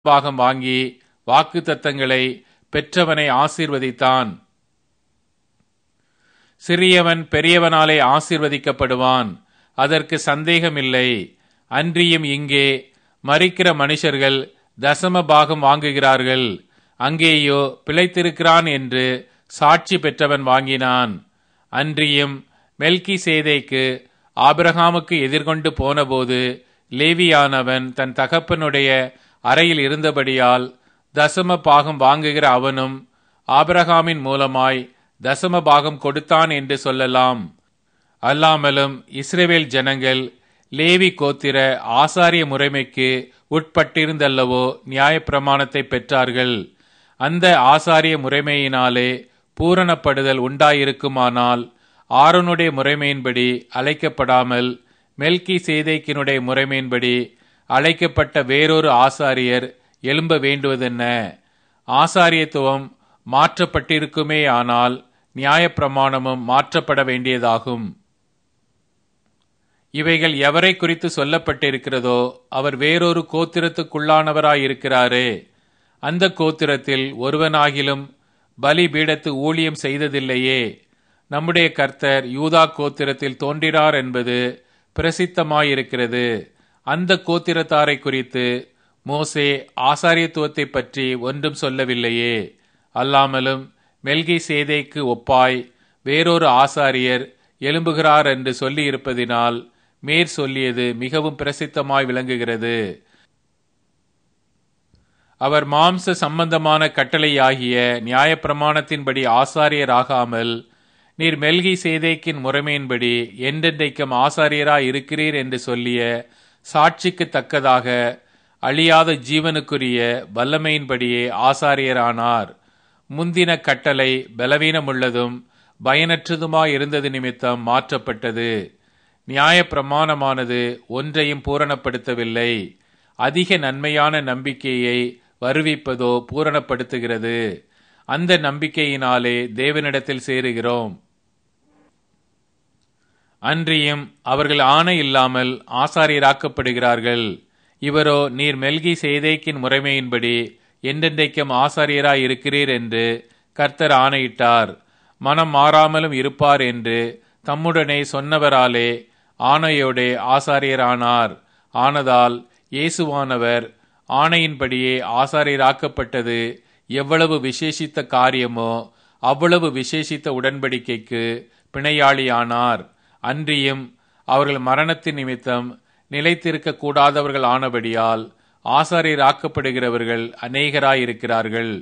பாகம் வாங்கி வாக்குத்தத்தங்களை பெற்றவனை ஆசீர்வதித்தான் சிறியவன் பெரியவனாலே ஆசீர்வதிக்கப்படுவான் அதற்கு சந்தேகமில்லை அன்றியும் இங்கே மறிக்கிற மனுஷர்கள் தசம பாகம் வாங்குகிறார்கள் அங்கேயோ பிழைத்திருக்கிறான் என்று சாட்சி பெற்றவன் வாங்கினான் அன்றியும் மெல்கி சேதைக்கு ஆபிரகாமுக்கு எதிர்கொண்டு போனபோது லேவியானவன் தன் தகப்பனுடைய அறையில் இருந்தபடியால் தசம பாகம் வாங்குகிற அவனும் ஆபிரகாமின் மூலமாய் தசம பாகம் கொடுத்தான் என்று சொல்லலாம் அல்லாமலும் இஸ்ரேவேல் ஜனங்கள் லேவி கோத்திர ஆசாரிய முறைமைக்கு உட்பட்டிருந்தல்லவோ நியாயப்பிரமாணத்தை பெற்றார்கள் அந்த ஆசாரிய முறைமையினாலே பூரணப்படுதல் உண்டாயிருக்குமானால் ஆரோனுடைய முறைமையின்படி அழைக்கப்படாமல் மெல்கி சேதைக்கினுடைய முறைமையின்படி அழைக்கப்பட்ட வேறொரு ஆசாரியர் எழும்ப வேண்டுவதென்ன ஆசாரியத்துவம் மாற்றப்பட்டிருக்குமே ஆனால் நியாயப்பிரமாணமும் மாற்றப்பட வேண்டியதாகும் இவைகள் எவரை குறித்து சொல்லப்பட்டிருக்கிறதோ அவர் வேறொரு கோத்திரத்துக்குள்ளானவராயிருக்கிறாரே அந்த கோத்திரத்தில் ஒருவனாகிலும் பலி பீடத்து ஊழியம் செய்ததில்லையே நம்முடைய கர்த்தர் யூதா கோத்திரத்தில் தோன்றினார் என்பது பிரசித்தமாயிருக்கிறது அந்த கோத்திரத்தாரை குறித்து மோசே ஆசாரியத்துவத்தை பற்றி ஒன்றும் சொல்லவில்லையே அல்லாமலும் மெல்கி சேதைக்கு ஒப்பாய் வேறொரு ஆசாரியர் எழும்புகிறார் என்று சொல்லியிருப்பதினால் மேற் சொல்லியது மிகவும் பிரசித்தமாய் விளங்குகிறது அவர் மாம்ச சம்பந்தமான கட்டளையாகிய நியாயப்பிரமாணத்தின்படி ஆசாரியராகாமல் நீர் மெல்கி சேதைக்கின் முறைமையின்படி என்றென்றைக்கும் ஆசாரியராய் இருக்கிறீர் என்று சொல்லிய சாட்சிக்கு தக்கதாக அழியாத ஜீவனுக்குரிய வல்லமையின்படியே ஆசாரியரானார் முந்தின கட்டளை பலவீனமுள்ளதும் பயனற்றதுமாயிருந்தது நிமித்தம் மாற்றப்பட்டது நியாய பிரமாணமானது ஒன்றையும் பூரணப்படுத்தவில்லை அதிக நன்மையான நம்பிக்கையை வருவிப்பதோ பூரணப்படுத்துகிறது அந்த நம்பிக்கையினாலே தேவனிடத்தில் சேருகிறோம் அன்றியும் அவர்கள் ஆணை இல்லாமல் ஆசாரியராக்கப்படுகிறார்கள் இவரோ நீர் மெல்கி சேதைக்கின் முறைமையின்படி என்றென்றைக்கும் ஆசாரியராய் இருக்கிறீர் என்று கர்த்தர் ஆணையிட்டார் மனம் மாறாமலும் இருப்பார் என்று தம்முடனே சொன்னவராலே ஆணையோடே ஆசாரியரானார் ஆனதால் இயேசுவானவர் ஆணையின்படியே ஆசாரியராக்கப்பட்டது எவ்வளவு விசேஷித்த காரியமோ அவ்வளவு விசேஷித்த உடன்படிக்கைக்கு பிணையாளியானார் அன்றியும் அவர்கள் மரணத்தின் நிமித்தம் நிலைத்திருக்க கூடாதவர்கள் ஆனபடியால் ஆசாரியராக்கப்படுகிறவர்கள் அநேகராயிருக்கிறார்கள்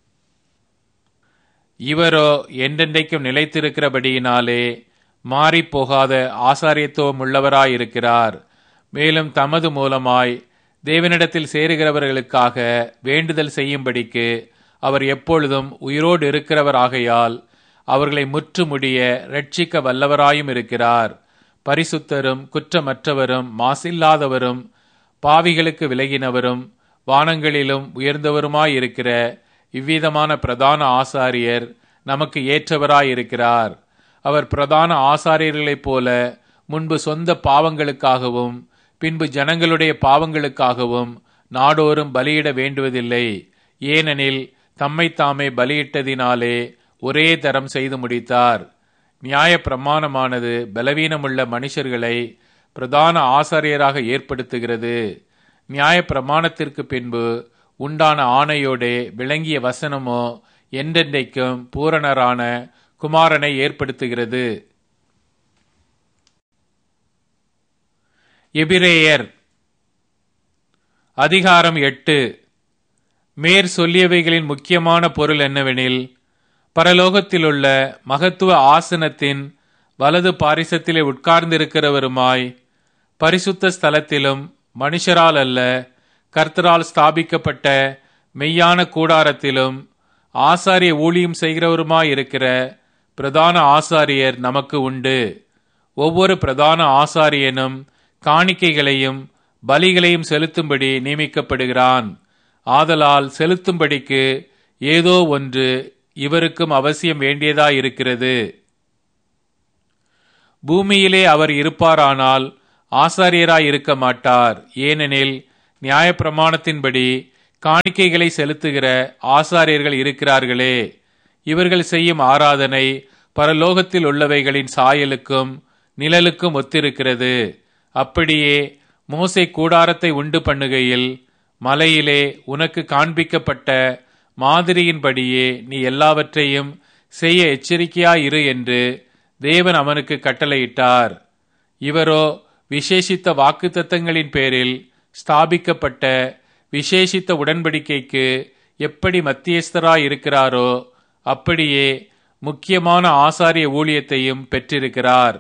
இவரோ என்றென்றைக்கும் நிலைத்திருக்கிறபடியினாலே மாறிப்போகாத ஆசாரியத்துவம் உள்ளவராயிருக்கிறார் மேலும் தமது மூலமாய் தேவனிடத்தில் சேருகிறவர்களுக்காக வேண்டுதல் செய்யும்படிக்கு அவர் எப்பொழுதும் உயிரோடு இருக்கிறவராகையால் அவர்களை முற்றுமுடிய ரட்சிக்க வல்லவராயும் இருக்கிறார் பரிசுத்தரும் குற்றமற்றவரும் மாசில்லாதவரும் பாவிகளுக்கு விலகினவரும் வானங்களிலும் உயர்ந்தவருமாயிருக்கிற இவ்விதமான பிரதான ஆசாரியர் நமக்கு ஏற்றவராயிருக்கிறார் அவர் பிரதான ஆசாரியர்களைப் போல முன்பு சொந்த பாவங்களுக்காகவும் பின்பு ஜனங்களுடைய பாவங்களுக்காகவும் நாடோறும் பலியிட வேண்டுவதில்லை ஏனெனில் தம்மை தாமே பலியிட்டதினாலே ஒரே தரம் செய்து முடித்தார் நியாய பிரமாணமானது பலவீனமுள்ள மனுஷர்களை பிரதான ஆசாரியராக ஏற்படுத்துகிறது நியாய பிரமாணத்திற்கு பின்பு உண்டான ஆணையோடே விளங்கிய வசனமோ என்றென்றைக்கும் பூரணரான குமாரனை ஏற்படுத்துகிறது எபிரேயர் அதிகாரம் எட்டு மேற் சொல்லியவைகளின் முக்கியமான பொருள் என்னவெனில் பரலோகத்திலுள்ள மகத்துவ ஆசனத்தின் வலது பாரிசத்திலே உட்கார்ந்திருக்கிறவருமாய் பரிசுத்த ஸ்தலத்திலும் மனுஷரால் அல்ல கர்த்தரால் ஸ்தாபிக்கப்பட்ட மெய்யான கூடாரத்திலும் ஆசாரிய ஊழியம் செய்கிறவருமாயிருக்கிற பிரதான ஆசாரியர் நமக்கு உண்டு ஒவ்வொரு பிரதான ஆசாரியனும் காணிக்கைகளையும் பலிகளையும் செலுத்தும்படி நியமிக்கப்படுகிறான் ஆதலால் செலுத்தும்படிக்கு ஏதோ ஒன்று இவருக்கும் அவசியம் வேண்டியதாயிருக்கிறது பூமியிலே அவர் இருப்பாரானால் ஆசாரியராய் இருக்க மாட்டார் ஏனெனில் நியாயப்பிரமாணத்தின்படி காணிக்கைகளை செலுத்துகிற ஆசாரியர்கள் இருக்கிறார்களே இவர்கள் செய்யும் ஆராதனை பரலோகத்தில் உள்ளவைகளின் சாயலுக்கும் நிழலுக்கும் ஒத்திருக்கிறது அப்படியே மோசே கூடாரத்தை உண்டு பண்ணுகையில் மலையிலே உனக்கு காண்பிக்கப்பட்ட மாதிரியின்படியே நீ எல்லாவற்றையும் செய்ய எச்சரிக்கையாயிரு என்று தேவன் அவனுக்கு கட்டளையிட்டார் இவரோ விசேஷித்த வாக்குத்தத்தங்களின் பேரில் ஸ்தாபிக்கப்பட்ட விசேஷித்த உடன்படிக்கைக்கு எப்படி மத்தியஸ்தராய் இருக்கிறாரோ அப்படியே முக்கியமான ஆசாரிய ஊழியத்தையும் பெற்றிருக்கிறார்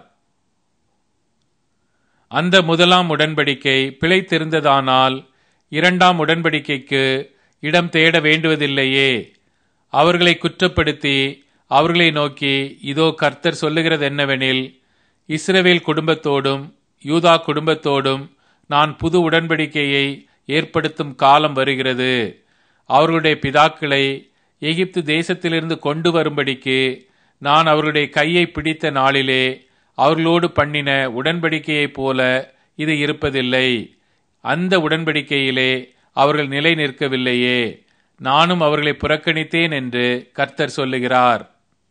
அந்த முதலாம் உடன்படிக்கை பிழைத்திருந்ததானால் இரண்டாம் உடன்படிக்கைக்கு இடம் தேட வேண்டுவதில்லையே அவர்களை குற்றப்படுத்தி அவர்களை நோக்கி இதோ கர்த்தர் சொல்லுகிறது என்னவெனில் இஸ்ரவேல் குடும்பத்தோடும் யூதா குடும்பத்தோடும் நான் புது உடன்படிக்கையை ஏற்படுத்தும் காலம் வருகிறது அவர்களுடைய பிதாக்களை எகிப்து தேசத்திலிருந்து கொண்டு வரும்படிக்கு நான் அவர்களுடைய கையை பிடித்த நாளிலே அவர்களோடு பண்ணின உடன்படிக்கையைப் போல இது இருப்பதில்லை அந்த உடன்படிக்கையிலே அவர்கள் நிலை நிற்கவில்லையே நானும் அவர்களை புறக்கணித்தேன் என்று கர்த்தர் சொல்லுகிறார்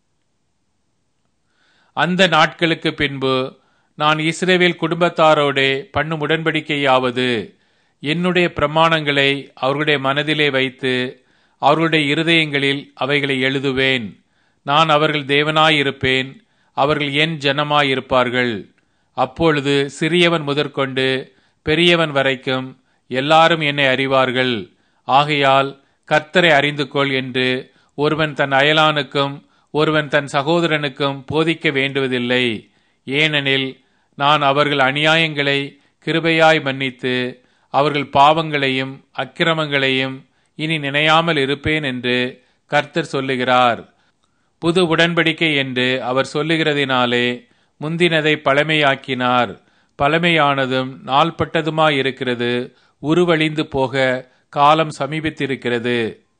அந்த நாட்களுக்கு பின்பு நான் இஸ்ரேவேல் குடும்பத்தாரோடே பண்ணும் உடன்படிக்கையாவது என்னுடைய பிரமாணங்களை அவர்களுடைய மனதிலே வைத்து அவர்களுடைய இருதயங்களில் அவைகளை எழுதுவேன் நான் அவர்கள் தேவனாயிருப்பேன் அவர்கள் என் ஜனமாயிருப்பார்கள் அப்பொழுது சிறியவன் முதற்கொண்டு பெரியவன் வரைக்கும் எல்லாரும் என்னை அறிவார்கள் ஆகையால் கர்த்தரை அறிந்து கொள் என்று ஒருவன் தன் அயலானுக்கும் ஒருவன் தன் சகோதரனுக்கும் போதிக்க வேண்டுவதில்லை ஏனெனில் நான் அவர்கள் அநியாயங்களை கிருபையாய் மன்னித்து அவர்கள் பாவங்களையும் அக்கிரமங்களையும் இனி நினையாமல் இருப்பேன் என்று கர்த்தர் சொல்லுகிறார் புது உடன்படிக்கை என்று அவர் சொல்லுகிறதினாலே முந்தினதை பழமையாக்கினார் பழமையானதும் நாள்பட்டதுமாயிருக்கிறது உருவழிந்து போக காலம் சமீபித்திருக்கிறது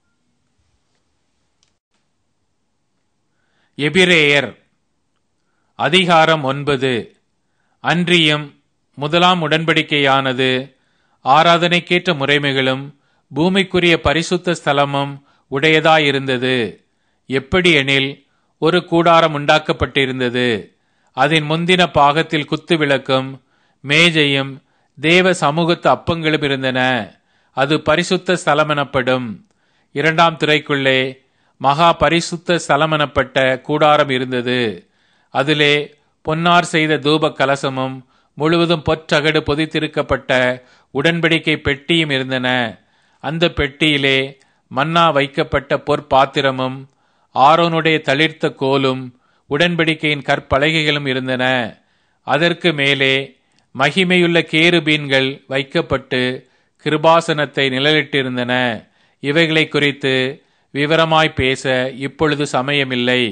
எபிரேயர் அதிகாரம் ஒன்பது அன்றியும் முதலாம் உடன்படிக்கையானது ஆராதனைக்கேற்ற முறைமைகளும் பூமிக்குரிய பரிசுத்த ஸ்தலமும் உடையதாயிருந்தது எப்படி எனில் ஒரு கூடாரம் உண்டாக்கப்பட்டிருந்தது அதன் முந்தின பாகத்தில் குத்து விளக்கும் மேஜையும் தேவ சமூகத்து அப்பங்களும் இருந்தன அது பரிசுத்த ஸ்தலமெனப்படும் இரண்டாம் துறைக்குள்ளே மகா பரிசுத்த ஸ்தலமெனப்பட்ட கூடாரம் இருந்தது அதிலே பொன்னார் செய்த தூப கலசமும் முழுவதும் பொற்றகடு பொதித்திருக்கப்பட்ட உடன்படிக்கை பெட்டியும் இருந்தன அந்த பெட்டியிலே மன்னா வைக்கப்பட்ட பொற்பாத்திரமும் ஆரோனுடைய தளிர்த்த கோலும் உடன்படிக்கையின் கற்பலகைகளும் இருந்தன அதற்கு மேலே மகிமையுள்ள கேருபீன்கள் வைக்கப்பட்டு கிருபாசனத்தை நிழலிட்டிருந்தன இவைகளை குறித்து விவரமாய் பேச இப்பொழுது சமயமில்லை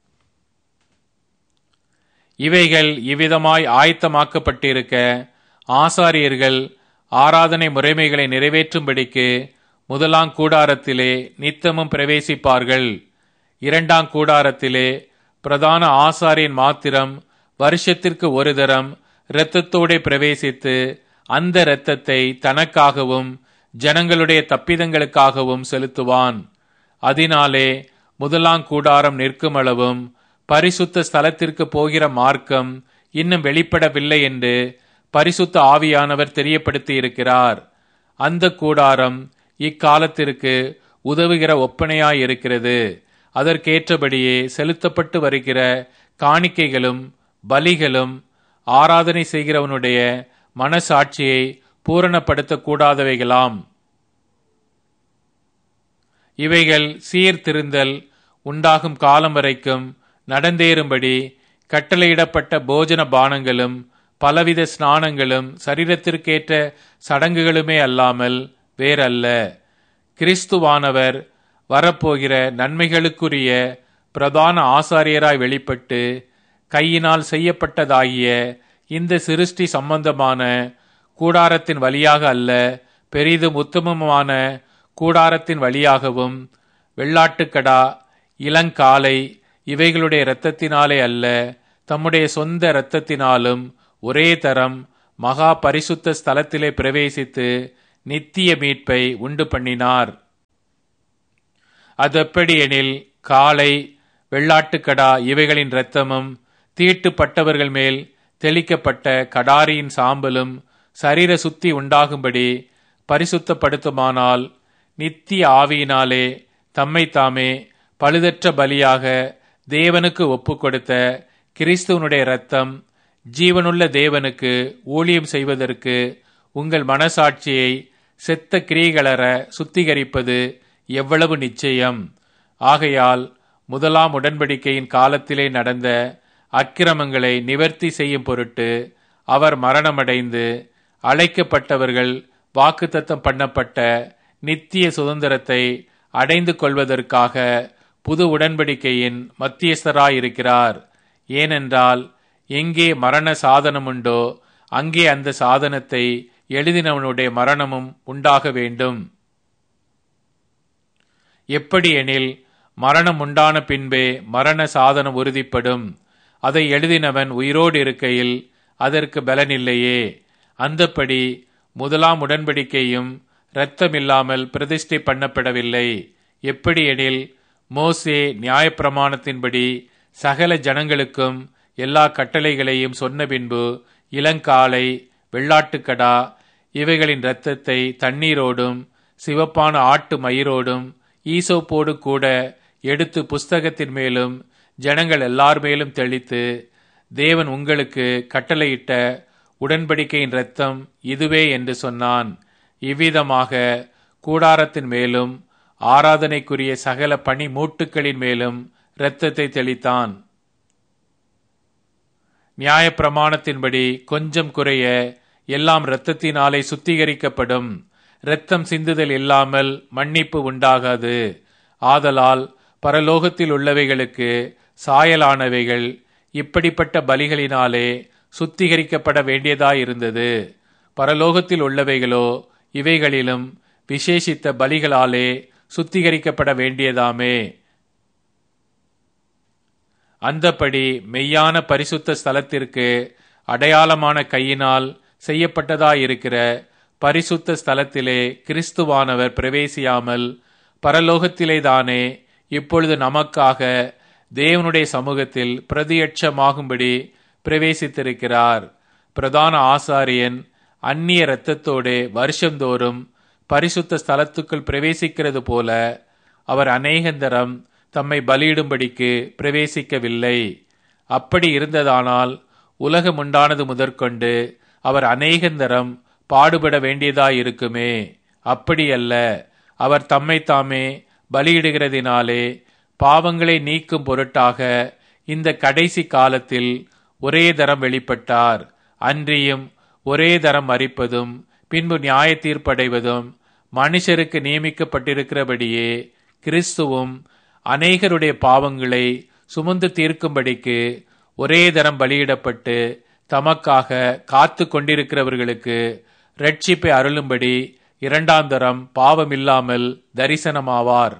இவைகள் இவ்விதமாய் ஆயத்தமாக்கப்பட்டிருக்க ஆசாரியர்கள் ஆராதனை முறைமைகளை நிறைவேற்றும்படிக்கு முதலாம் கூடாரத்திலே நித்தமும் பிரவேசிப்பார்கள் இரண்டாம் கூடாரத்திலே பிரதான ஆசாரியன் மாத்திரம் வருஷத்திற்கு ஒரு தரம் இரத்தத்தோடே பிரவேசித்து அந்த இரத்தத்தை தனக்காகவும் ஜனங்களுடைய தப்பிதங்களுக்காகவும் செலுத்துவான் அதனாலே முதலாம் கூடாரம் நிற்கும் அளவும் பரிசுத்த ஸ்தலத்திற்கு போகிற மார்க்கம் இன்னும் வெளிப்படவில்லை என்று பரிசுத்த ஆவியானவர் தெரியப்படுத்தி இருக்கிறார் அந்த கூடாரம் இக்காலத்திற்கு உதவுகிற ஒப்பனையாயிருக்கிறது அதற்கேற்றபடியே செலுத்தப்பட்டு வருகிற காணிக்கைகளும் பலிகளும் ஆராதனை செய்கிறவனுடைய மனசாட்சியை பூரணப்படுத்தக்கூடாதவைகளாம் இவைகள் சீர்திருந்தல் உண்டாகும் காலம் வரைக்கும் நடந்தேறும்படி கட்டளையிடப்பட்ட போஜன பானங்களும் பலவித ஸ்நானங்களும் சரீரத்திற்கேற்ற சடங்குகளுமே அல்லாமல் வேறல்ல கிறிஸ்துவானவர் வரப்போகிற நன்மைகளுக்குரிய பிரதான ஆசாரியராய் வெளிப்பட்டு கையினால் செய்யப்பட்டதாகிய இந்த சிருஷ்டி சம்பந்தமான கூடாரத்தின் வழியாக அல்ல பெரிதும் உத்தமமான கூடாரத்தின் வழியாகவும் வெள்ளாட்டுக்கடா இளங்காலை இவைகளுடைய இரத்தத்தினாலே அல்ல தம்முடைய சொந்த இரத்தத்தினாலும் ஒரே தரம் மகா பரிசுத்த ஸ்தலத்திலே பிரவேசித்து நித்திய மீட்பை உண்டு பண்ணினார் அதெப்படி எனில் காளை வெள்ளாட்டுக்கடா இவைகளின் இரத்தமும் தீட்டுப்பட்டவர்கள் மேல் தெளிக்கப்பட்ட கடாரியின் சாம்பலும் சரீர சுத்தி உண்டாகும்படி பரிசுத்தப்படுத்துமானால் நித்திய ஆவியினாலே தம்மை தாமே பழுதற்ற பலியாக தேவனுக்கு ஒப்புக் கொடுத்த கிறிஸ்துவனுடைய இரத்தம் ஜீவனுள்ள தேவனுக்கு ஊழியம் செய்வதற்கு உங்கள் மனசாட்சியை செத்த கிரியைகளற சுத்திகரிப்பது எவ்வளவு நிச்சயம் ஆகையால் முதலாம் உடன்படிக்கையின் காலத்திலே நடந்த அக்கிரமங்களை நிவர்த்தி செய்யும் பொருட்டு அவர் மரணமடைந்து அழைக்கப்பட்டவர்கள் வாக்குத்தத்தம் பண்ணப்பட்ட நித்திய சுதந்திரத்தை அடைந்து கொள்வதற்காக புது உடன்படிக்கையின் மத்தியஸ்தராயிருக்கிறார் ஏனென்றால் எங்கே மரண சாதனமுண்டோ அங்கே அந்த சாதனத்தை எழுதினவனுடைய மரணமும் உண்டாக வேண்டும் எப்படி எனில் மரணம் உண்டான பின்பே மரண சாதனம் உறுதிப்படும் அதை எழுதினவன் உயிரோடு இருக்கையில் அதற்கு பலனில்லையே அந்தப்படி முதலாம் உடன்படிக்கையும் இரத்தமில்லாமல் பிரதிஷ்டை பண்ணப்படவில்லை எப்படி எனில் மோசே நியாயப்பிரமாணத்தின்படி சகல ஜனங்களுக்கும் எல்லா கட்டளைகளையும் சொன்ன பின்பு இளங்காலை வெள்ளாட்டுக்கடா இவைகளின் இரத்தத்தை தண்ணீரோடும் சிவப்பான ஆட்டு மயிரோடும் ஈசோப்போடு கூட எடுத்து புஸ்தகத்தின் மேலும் ஜனங்கள் எல்லார் மேலும் தெளித்து தேவன் உங்களுக்கு கட்டளையிட்ட உடன்படிக்கையின் இரத்தம் இதுவே என்று சொன்னான் இவ்விதமாக கூடாரத்தின் மேலும் ஆராதனைக்குரிய சகல பனி மூட்டுக்களின் மேலும் இரத்தத்தை தெளித்தான் நியாயப்பிரமாணத்தின்படி கொஞ்சம் குறைய எல்லாம் இரத்தத்தினாலே சுத்திகரிக்கப்படும் இரத்தம் சிந்துதல் இல்லாமல் மன்னிப்பு உண்டாகாது ஆதலால் பரலோகத்தில் உள்ளவைகளுக்கு சாயலானவைகள் இப்படிப்பட்ட பலிகளினாலே சுத்திகரிக்கப்பட வேண்டியதாயிருந்தது பரலோகத்தில் உள்ளவைகளோ இவைகளிலும் விசேஷித்த பலிகளாலே சுத்திகரிக்கப்பட வேண்டியதாமே அந்தப்படி மெய்யான பரிசுத்த ஸ்தலத்திற்கு அடையாளமான கையினால் செய்யப்பட்டதாயிருக்கிற பரிசுத்த ஸ்தலத்திலே கிறிஸ்துவானவர் பிரவேசியாமல் பரலோகத்திலேதானே இப்பொழுது நமக்காக தேவனுடைய சமூகத்தில் பிரதியட்சமாகும்படி பிரவேசித்திருக்கிறார் பிரதான ஆசாரியன் அந்நிய இரத்தத்தோடு வருஷந்தோறும் பரிசுத்த ஸ்தலத்துக்குள் பிரவேசிக்கிறது போல அவர் அநேகந்தரம் தம்மை பலியிடும்படிக்கு பிரவேசிக்கவில்லை அப்படி இருந்ததானால் உலகம் உண்டானது முதற்கொண்டு அவர் அநேகந்தரம் பாடுபட வேண்டியதாயிருக்குமே அப்படியல்ல அவர் தம்மை தாமே பலியிடுகிறதினாலே பாவங்களை நீக்கும் பொருட்டாக இந்த கடைசி காலத்தில் ஒரே தரம் வெளிப்பட்டார் அன்றியும் ஒரே தரம் மறிப்பதும் பின்பு நியாய தீர்ப்படைவதும் மனுஷருக்கு நியமிக்கப்பட்டிருக்கிறபடியே கிறிஸ்துவும் அநேகருடைய பாவங்களை சுமந்து தீர்க்கும்படிக்கு ஒரே தரம் பலியிடப்பட்டு தமக்காக காத்து கொண்டிருக்கிறவர்களுக்கு ரட்சிப்பை அருளும்படி இரண்டாம் தரம் பாவமில்லாமல் தரிசனமாவார்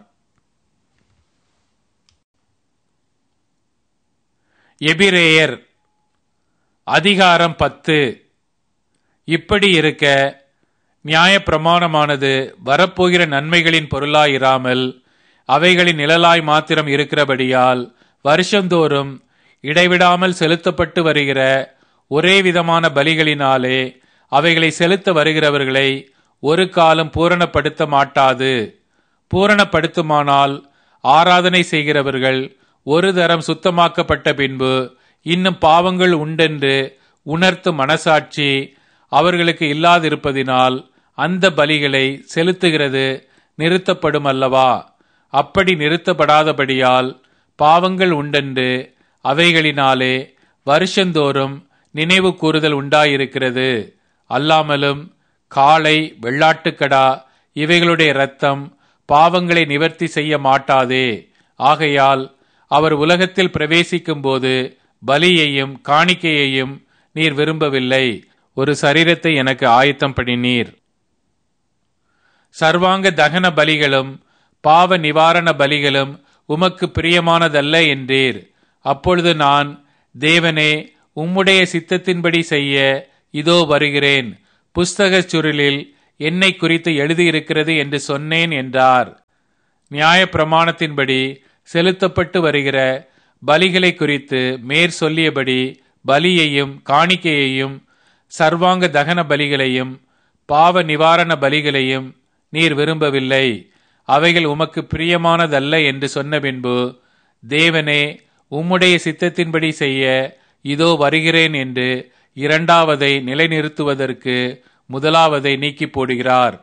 எபிரேயர் அதிகாரம் பத்து இப்படி இருக்க நியாயப்பிரமாணமானது வரப்போகிற நன்மைகளின் பொருளாயிராமல் அவைகளின் நிழலாய் மாத்திரம் இருக்கிறபடியால் வருஷந்தோறும் இடைவிடாமல் செலுத்தப்பட்டு வருகிற ஒரே விதமான பலிகளினாலே அவைகளை செலுத்த வருகிறவர்களை ஒரு காலம் பூரணப்படுத்த மாட்டாது பூரணப்படுத்துமானால் ஆராதனை செய்கிறவர்கள் ஒரு தரம் சுத்தமாக்கப்பட்ட பின்பு இன்னும் பாவங்கள் உண்டென்று உணர்த்தும் மனசாட்சி அவர்களுக்கு இல்லாதிருப்பதினால் அந்த பலிகளை செலுத்துகிறது நிறுத்தப்படும் அல்லவா அப்படி நிறுத்தப்படாதபடியால் பாவங்கள் உண்டென்று அவைகளினாலே வருஷந்தோறும் நினைவு கூறுதல் உண்டாயிருக்கிறது அல்லாமலும் காளை வெள்ளாட்டுக்கடா இவைகளுடைய இரத்தம் பாவங்களை நிவர்த்தி செய்ய மாட்டாதே ஆகையால் அவர் உலகத்தில் பிரவேசிக்கும் போது பலியையும் காணிக்கையையும் நீர் விரும்பவில்லை ஒரு சரீரத்தை எனக்கு ஆயத்தம் பண்ணினீர் சர்வாங்க தகன பலிகளும் பாவ நிவாரண பலிகளும் உமக்கு பிரியமானதல்ல என்றீர் அப்பொழுது நான் தேவனே உம்முடைய சித்தத்தின்படி செய்ய இதோ வருகிறேன் புஸ்தக சுருளில் என்னை குறித்து எழுதியிருக்கிறது என்று சொன்னேன் என்றார் நியாய பிரமாணத்தின்படி செலுத்தப்பட்டு வருகிற பலிகளை குறித்து மேற் சொல்லியபடி பலியையும் காணிக்கையையும் சர்வாங்க தகன பலிகளையும் பாவ நிவாரண பலிகளையும் நீர் விரும்பவில்லை அவைகள் உமக்கு பிரியமானதல்ல என்று சொன்ன பின்பு தேவனே உம்முடைய சித்தத்தின்படி செய்ய இதோ வருகிறேன் என்று இரண்டாவதை நிலைநிறுத்துவதற்கு முதலாவதை நீக்கி போடுகிறார்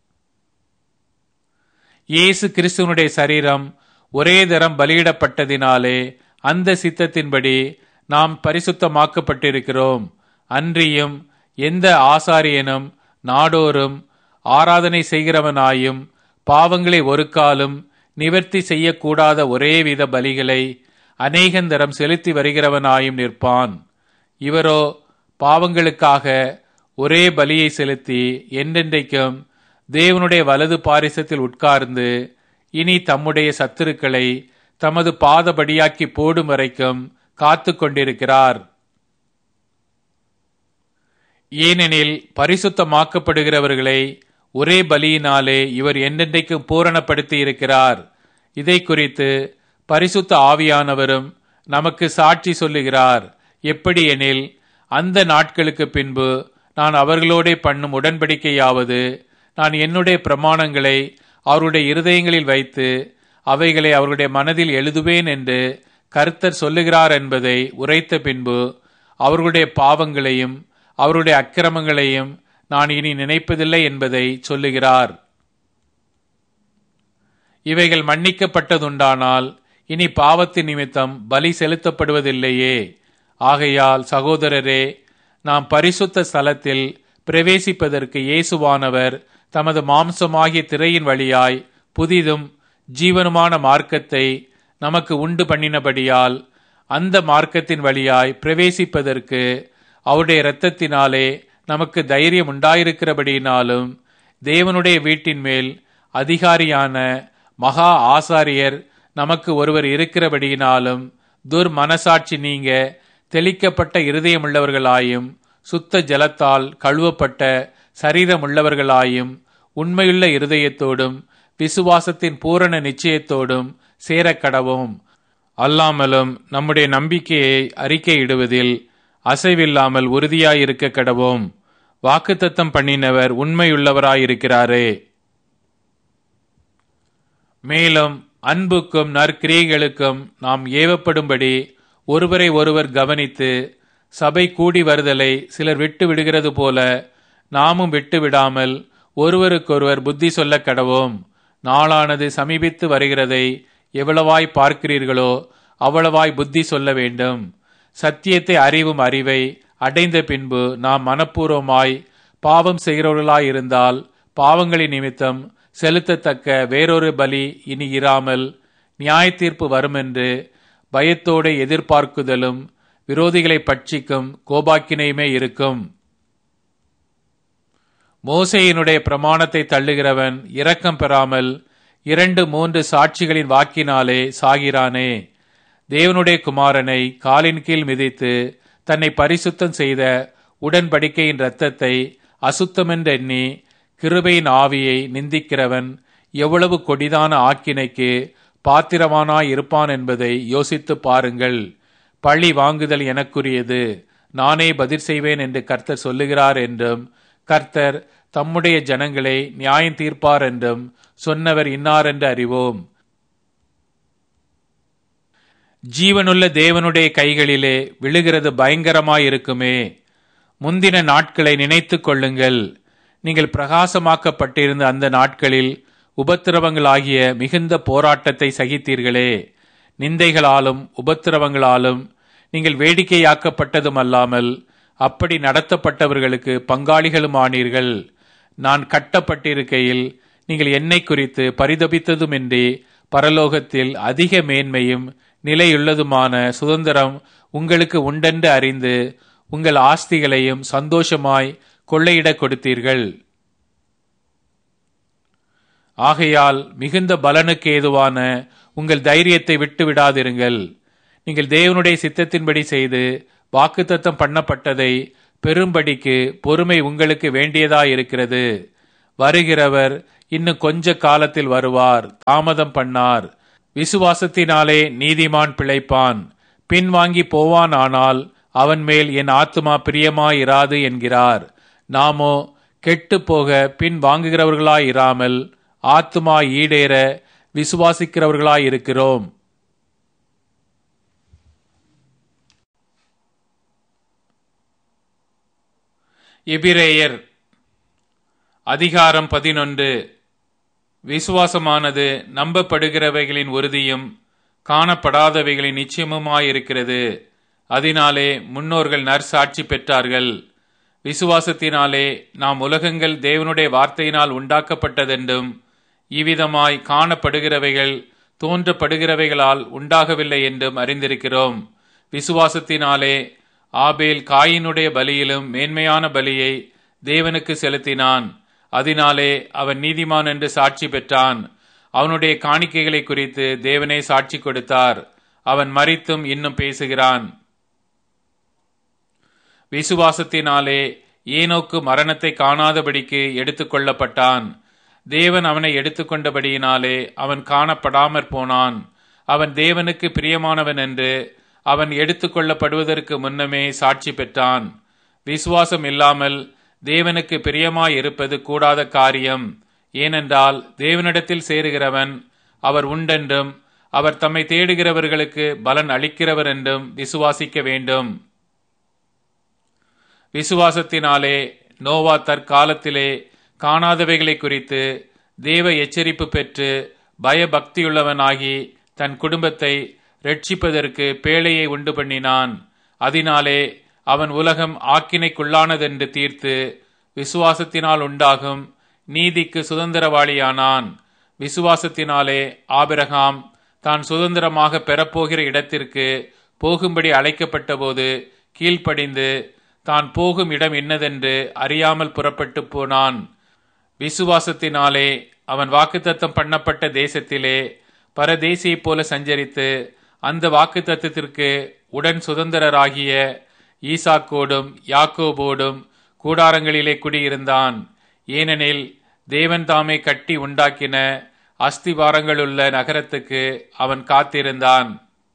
இயேசு கிறிஸ்துவனுடைய சரீரம் ஒரே தரம் பலியிடப்பட்டதினாலே அந்த சித்தத்தின்படி நாம் பரிசுத்தமாக்கப்பட்டிருக்கிறோம் அன்றியும் எந்த ஆசாரியனும் நாடோறும் ஆராதனை செய்கிறவனாயும் பாவங்களை ஒரு காலும் நிவர்த்தி செய்யக்கூடாத ஒரேவித பலிகளை அநேகந்தரம் செலுத்தி வருகிறவனாயும் நிற்பான் இவரோ பாவங்களுக்காக ஒரே பலியை செலுத்தி என்றென்றைக்கும் தேவனுடைய வலது பாரிசத்தில் உட்கார்ந்து இனி தம்முடைய சத்துருக்களை தமது பாதபடியாக்கி போடும் வரைக்கும் காத்து கொண்டிருக்கிறார் ஏனெனில் பரிசுத்தமாக்கப்படுகிறவர்களை ஒரே பலியினாலே இவர் என்றென்றைக்கும் பூரணப்படுத்தி இருக்கிறார் இதை குறித்து பரிசுத்த ஆவியானவரும் நமக்கு சாட்சி சொல்லுகிறார் எப்படி எனில் அந்த நாட்களுக்கு பின்பு நான் அவர்களோடே பண்ணும் உடன்படிக்கையாவது நான் என்னுடைய பிரமாணங்களை அவருடைய இருதயங்களில் வைத்து அவைகளை அவருடைய மனதில் எழுதுவேன் என்று கர்த்தர் சொல்லுகிறார் என்பதை உரைத்த பின்பு அவர்களுடைய பாவங்களையும் அவருடைய அக்கிரமங்களையும் நான் இனி நினைப்பதில்லை என்பதை சொல்லுகிறார் இவைகள் மன்னிக்கப்பட்டதுண்டானால் இனி பாவத்தின் நிமித்தம் பலி செலுத்தப்படுவதில்லையே ஆகையால் சகோதரரே நாம் பரிசுத்த ஸ்தலத்தில் பிரவேசிப்பதற்கு இயேசுவானவர் தமது மாம்சமாகிய திரையின் வழியாய் புதிதும் ஜீவனுமான மார்க்கத்தை நமக்கு உண்டு பண்ணினபடியால் அந்த மார்க்கத்தின் வழியாய் பிரவேசிப்பதற்கு அவருடைய இரத்தத்தினாலே நமக்கு தைரியம் உண்டாயிருக்கிறபடியினாலும் தேவனுடைய வீட்டின் மேல் அதிகாரியான மகா ஆசாரியர் நமக்கு ஒருவர் இருக்கிறபடியினாலும் துர் மனசாட்சி நீங்க தெளிக்கப்பட்ட இருதயமுள்ளவர்களாயும் சுத்த ஜலத்தால் கழுவப்பட்ட சரீரமுள்ளவர்களாயும் உண்மையுள்ள இருதயத்தோடும் விசுவாசத்தின் பூரண நிச்சயத்தோடும் சேரக்கடவும் அல்லாமலும் நம்முடைய நம்பிக்கையை அறிக்கையிடுவதில் அசைவில்லாமல் உறுதியாயிருக்க கடவோம் வாக்குத்தத்தம் பண்ணினவர் உண்மையுள்ளவராயிருக்கிறாரே மேலும் அன்புக்கும் நற்கிரியைகளுக்கும் நாம் ஏவப்படும்படி ஒருவரை ஒருவர் கவனித்து சபை கூடி வருதலை சிலர் விட்டு விடுகிறது போல நாமும் விட்டு விடாமல் ஒருவருக்கொருவர் புத்தி சொல்ல கடவோம் நாளானது சமீபித்து வருகிறதை எவ்வளவாய் பார்க்கிறீர்களோ அவ்வளவாய் புத்தி சொல்ல வேண்டும் சத்தியத்தை அறிவும் அறிவை அடைந்த பின்பு நாம் மனப்பூர்வமாய் பாவம் செய்கிறவர்களாயிருந்தால் பாவங்களின் நிமித்தம் செலுத்தத்தக்க வேறொரு பலி இனி இராமல் நியாய தீர்ப்பு வருமென்று பயத்தோடு எதிர்பார்க்குதலும் விரோதிகளை பட்சிக்கும் கோபாக்கினையுமே இருக்கும் மோசையினுடைய பிரமாணத்தை தள்ளுகிறவன் இரக்கம் பெறாமல் இரண்டு மூன்று சாட்சிகளின் வாக்கினாலே சாகிறானே தேவனுடைய குமாரனை காலின் கீழ் மிதித்து தன்னை பரிசுத்தம் செய்த உடன்படிக்கையின் இரத்தத்தை அசுத்தமென்றெண்ணி கிருபையின் ஆவியை நிந்திக்கிறவன் எவ்வளவு கொடிதான ஆக்கினைக்கு பாத்திரவானாய் இருப்பான் என்பதை யோசித்து பாருங்கள் பழி வாங்குதல் எனக்குரியது நானே பதில் செய்வேன் என்று கர்த்தர் சொல்லுகிறார் என்றும் கர்த்தர் தம்முடைய ஜனங்களை நியாயம் தீர்ப்பார் என்றும் சொன்னவர் இன்னார் என்று அறிவோம் ஜீவனுள்ள தேவனுடைய கைகளிலே விழுகிறது பயங்கரமாயிருக்குமே முந்தின நாட்களை நினைத்துக் கொள்ளுங்கள் நீங்கள் பிரகாசமாக்கப்பட்டிருந்த அந்த நாட்களில் உபத்திரவங்களாகிய மிகுந்த போராட்டத்தை சகித்தீர்களே நிந்தைகளாலும் உபத்திரவங்களாலும் நீங்கள் வேடிக்கையாக்கப்பட்டதும் அல்லாமல் அப்படி நடத்தப்பட்டவர்களுக்கு பங்காளிகளும் ஆனீர்கள் நான் கட்டப்பட்டிருக்கையில் நீங்கள் என்னை குறித்து பரிதபித்ததுமின்றி பரலோகத்தில் அதிக மேன்மையும் நிலையுள்ளதுமான சுதந்திரம் உங்களுக்கு உண்டென்று அறிந்து உங்கள் ஆஸ்திகளையும் சந்தோஷமாய் கொள்ளையிடக் கொடுத்தீர்கள் ஆகையால் மிகுந்த பலனுக்கு ஏதுவான உங்கள் தைரியத்தை விட்டு விடாதிருங்கள் நீங்கள் தேவனுடைய சித்தத்தின்படி செய்து வாக்குத்தத்தம் பண்ணப்பட்டதை பெரும்படிக்கு பொறுமை உங்களுக்கு வேண்டியதாயிருக்கிறது வருகிறவர் இன்னும் கொஞ்ச காலத்தில் வருவார் தாமதம் பண்ணார் விசுவாசத்தினாலே நீதிமான் பிழைப்பான் பின்வாங்கி போவான் ஆனால் அவன் மேல் என் ஆத்துமா பிரியமாயிராது என்கிறார் நாமோ கெட்டு போக பின் வாங்குகிறவர்களாயிராமல் ஆத்துமா ஈடேற விசுவாசிக்கிறவர்களாயிருக்கிறோம் எபிரேயர் அதிகாரம் பதினொன்று விசுவாசமானது நம்பப்படுகிறவைகளின் உறுதியும் காணப்படாதவைகளின் நிச்சயமுமாயிருக்கிறது அதனாலே முன்னோர்கள் நற்சாட்சி பெற்றார்கள் விசுவாசத்தினாலே நாம் உலகங்கள் தேவனுடைய வார்த்தையினால் உண்டாக்கப்பட்டதென்றும் இவ்விதமாய் காணப்படுகிறவைகள் தோன்றப்படுகிறவைகளால் உண்டாகவில்லை என்றும் அறிந்திருக்கிறோம் விசுவாசத்தினாலே ஆபேல் காயினுடைய பலியிலும் மேன்மையான பலியை தேவனுக்கு செலுத்தினான் அதனாலே அவன் நீதிமான் என்று சாட்சி பெற்றான் அவனுடைய காணிக்கைகளை குறித்து தேவனே சாட்சி கொடுத்தார் அவன் மறித்தும் இன்னும் பேசுகிறான் விசுவாசத்தினாலே ஏனோக்கு மரணத்தை காணாதபடிக்கு எடுத்துக் கொள்ளப்பட்டான் தேவன் அவனை எடுத்துக்கொண்டபடியினாலே அவன் காணப்படாமற் போனான் அவன் தேவனுக்கு பிரியமானவன் என்று அவன் எடுத்துக்கொள்ளப்படுவதற்கு முன்னமே சாட்சி பெற்றான் விசுவாசம் இல்லாமல் தேவனுக்கு பிரியமாய் இருப்பது கூடாத காரியம் ஏனென்றால் தேவனிடத்தில் சேருகிறவன் அவர் உண்டென்றும் அவர் தம்மை தேடுகிறவர்களுக்கு பலன் அளிக்கிறவர் என்றும் விசுவாசிக்க வேண்டும் விசுவாசத்தினாலே நோவா தற்காலத்திலே காணாதவைகளை குறித்து தேவ எச்சரிப்பு பெற்று பயபக்தியுள்ளவனாகி தன் குடும்பத்தை ரட்சிப்பதற்கு பேழையை உண்டு பண்ணினான் அதனாலே அவன் உலகம் ஆக்கினைக்குள்ளானதென்று தீர்த்து விசுவாசத்தினால் உண்டாகும் நீதிக்கு சுதந்திரவாளியானான் விசுவாசத்தினாலே ஆபிரகாம் தான் சுதந்திரமாக பெறப்போகிற இடத்திற்கு போகும்படி அழைக்கப்பட்டபோது கீழ்ப்படிந்து தான் போகும் இடம் என்னதென்று அறியாமல் புறப்பட்டு போனான் விசுவாசத்தினாலே அவன் வாக்குத்தத்தம் பண்ணப்பட்ட தேசத்திலே பரதேசியைப் போல சஞ்சரித்து அந்த வாக்குத்தத்தத்திற்கு உடன் சுதந்திரராகிய ஈசாக்கோடும் யாக்கோபோடும் கூடாரங்களிலே குடியிருந்தான் ஏனெனில் தேவன் தாமே கட்டி உண்டாக்கின அஸ்திவாரங்களுள்ள நகரத்துக்கு அவன் காத்திருந்தான்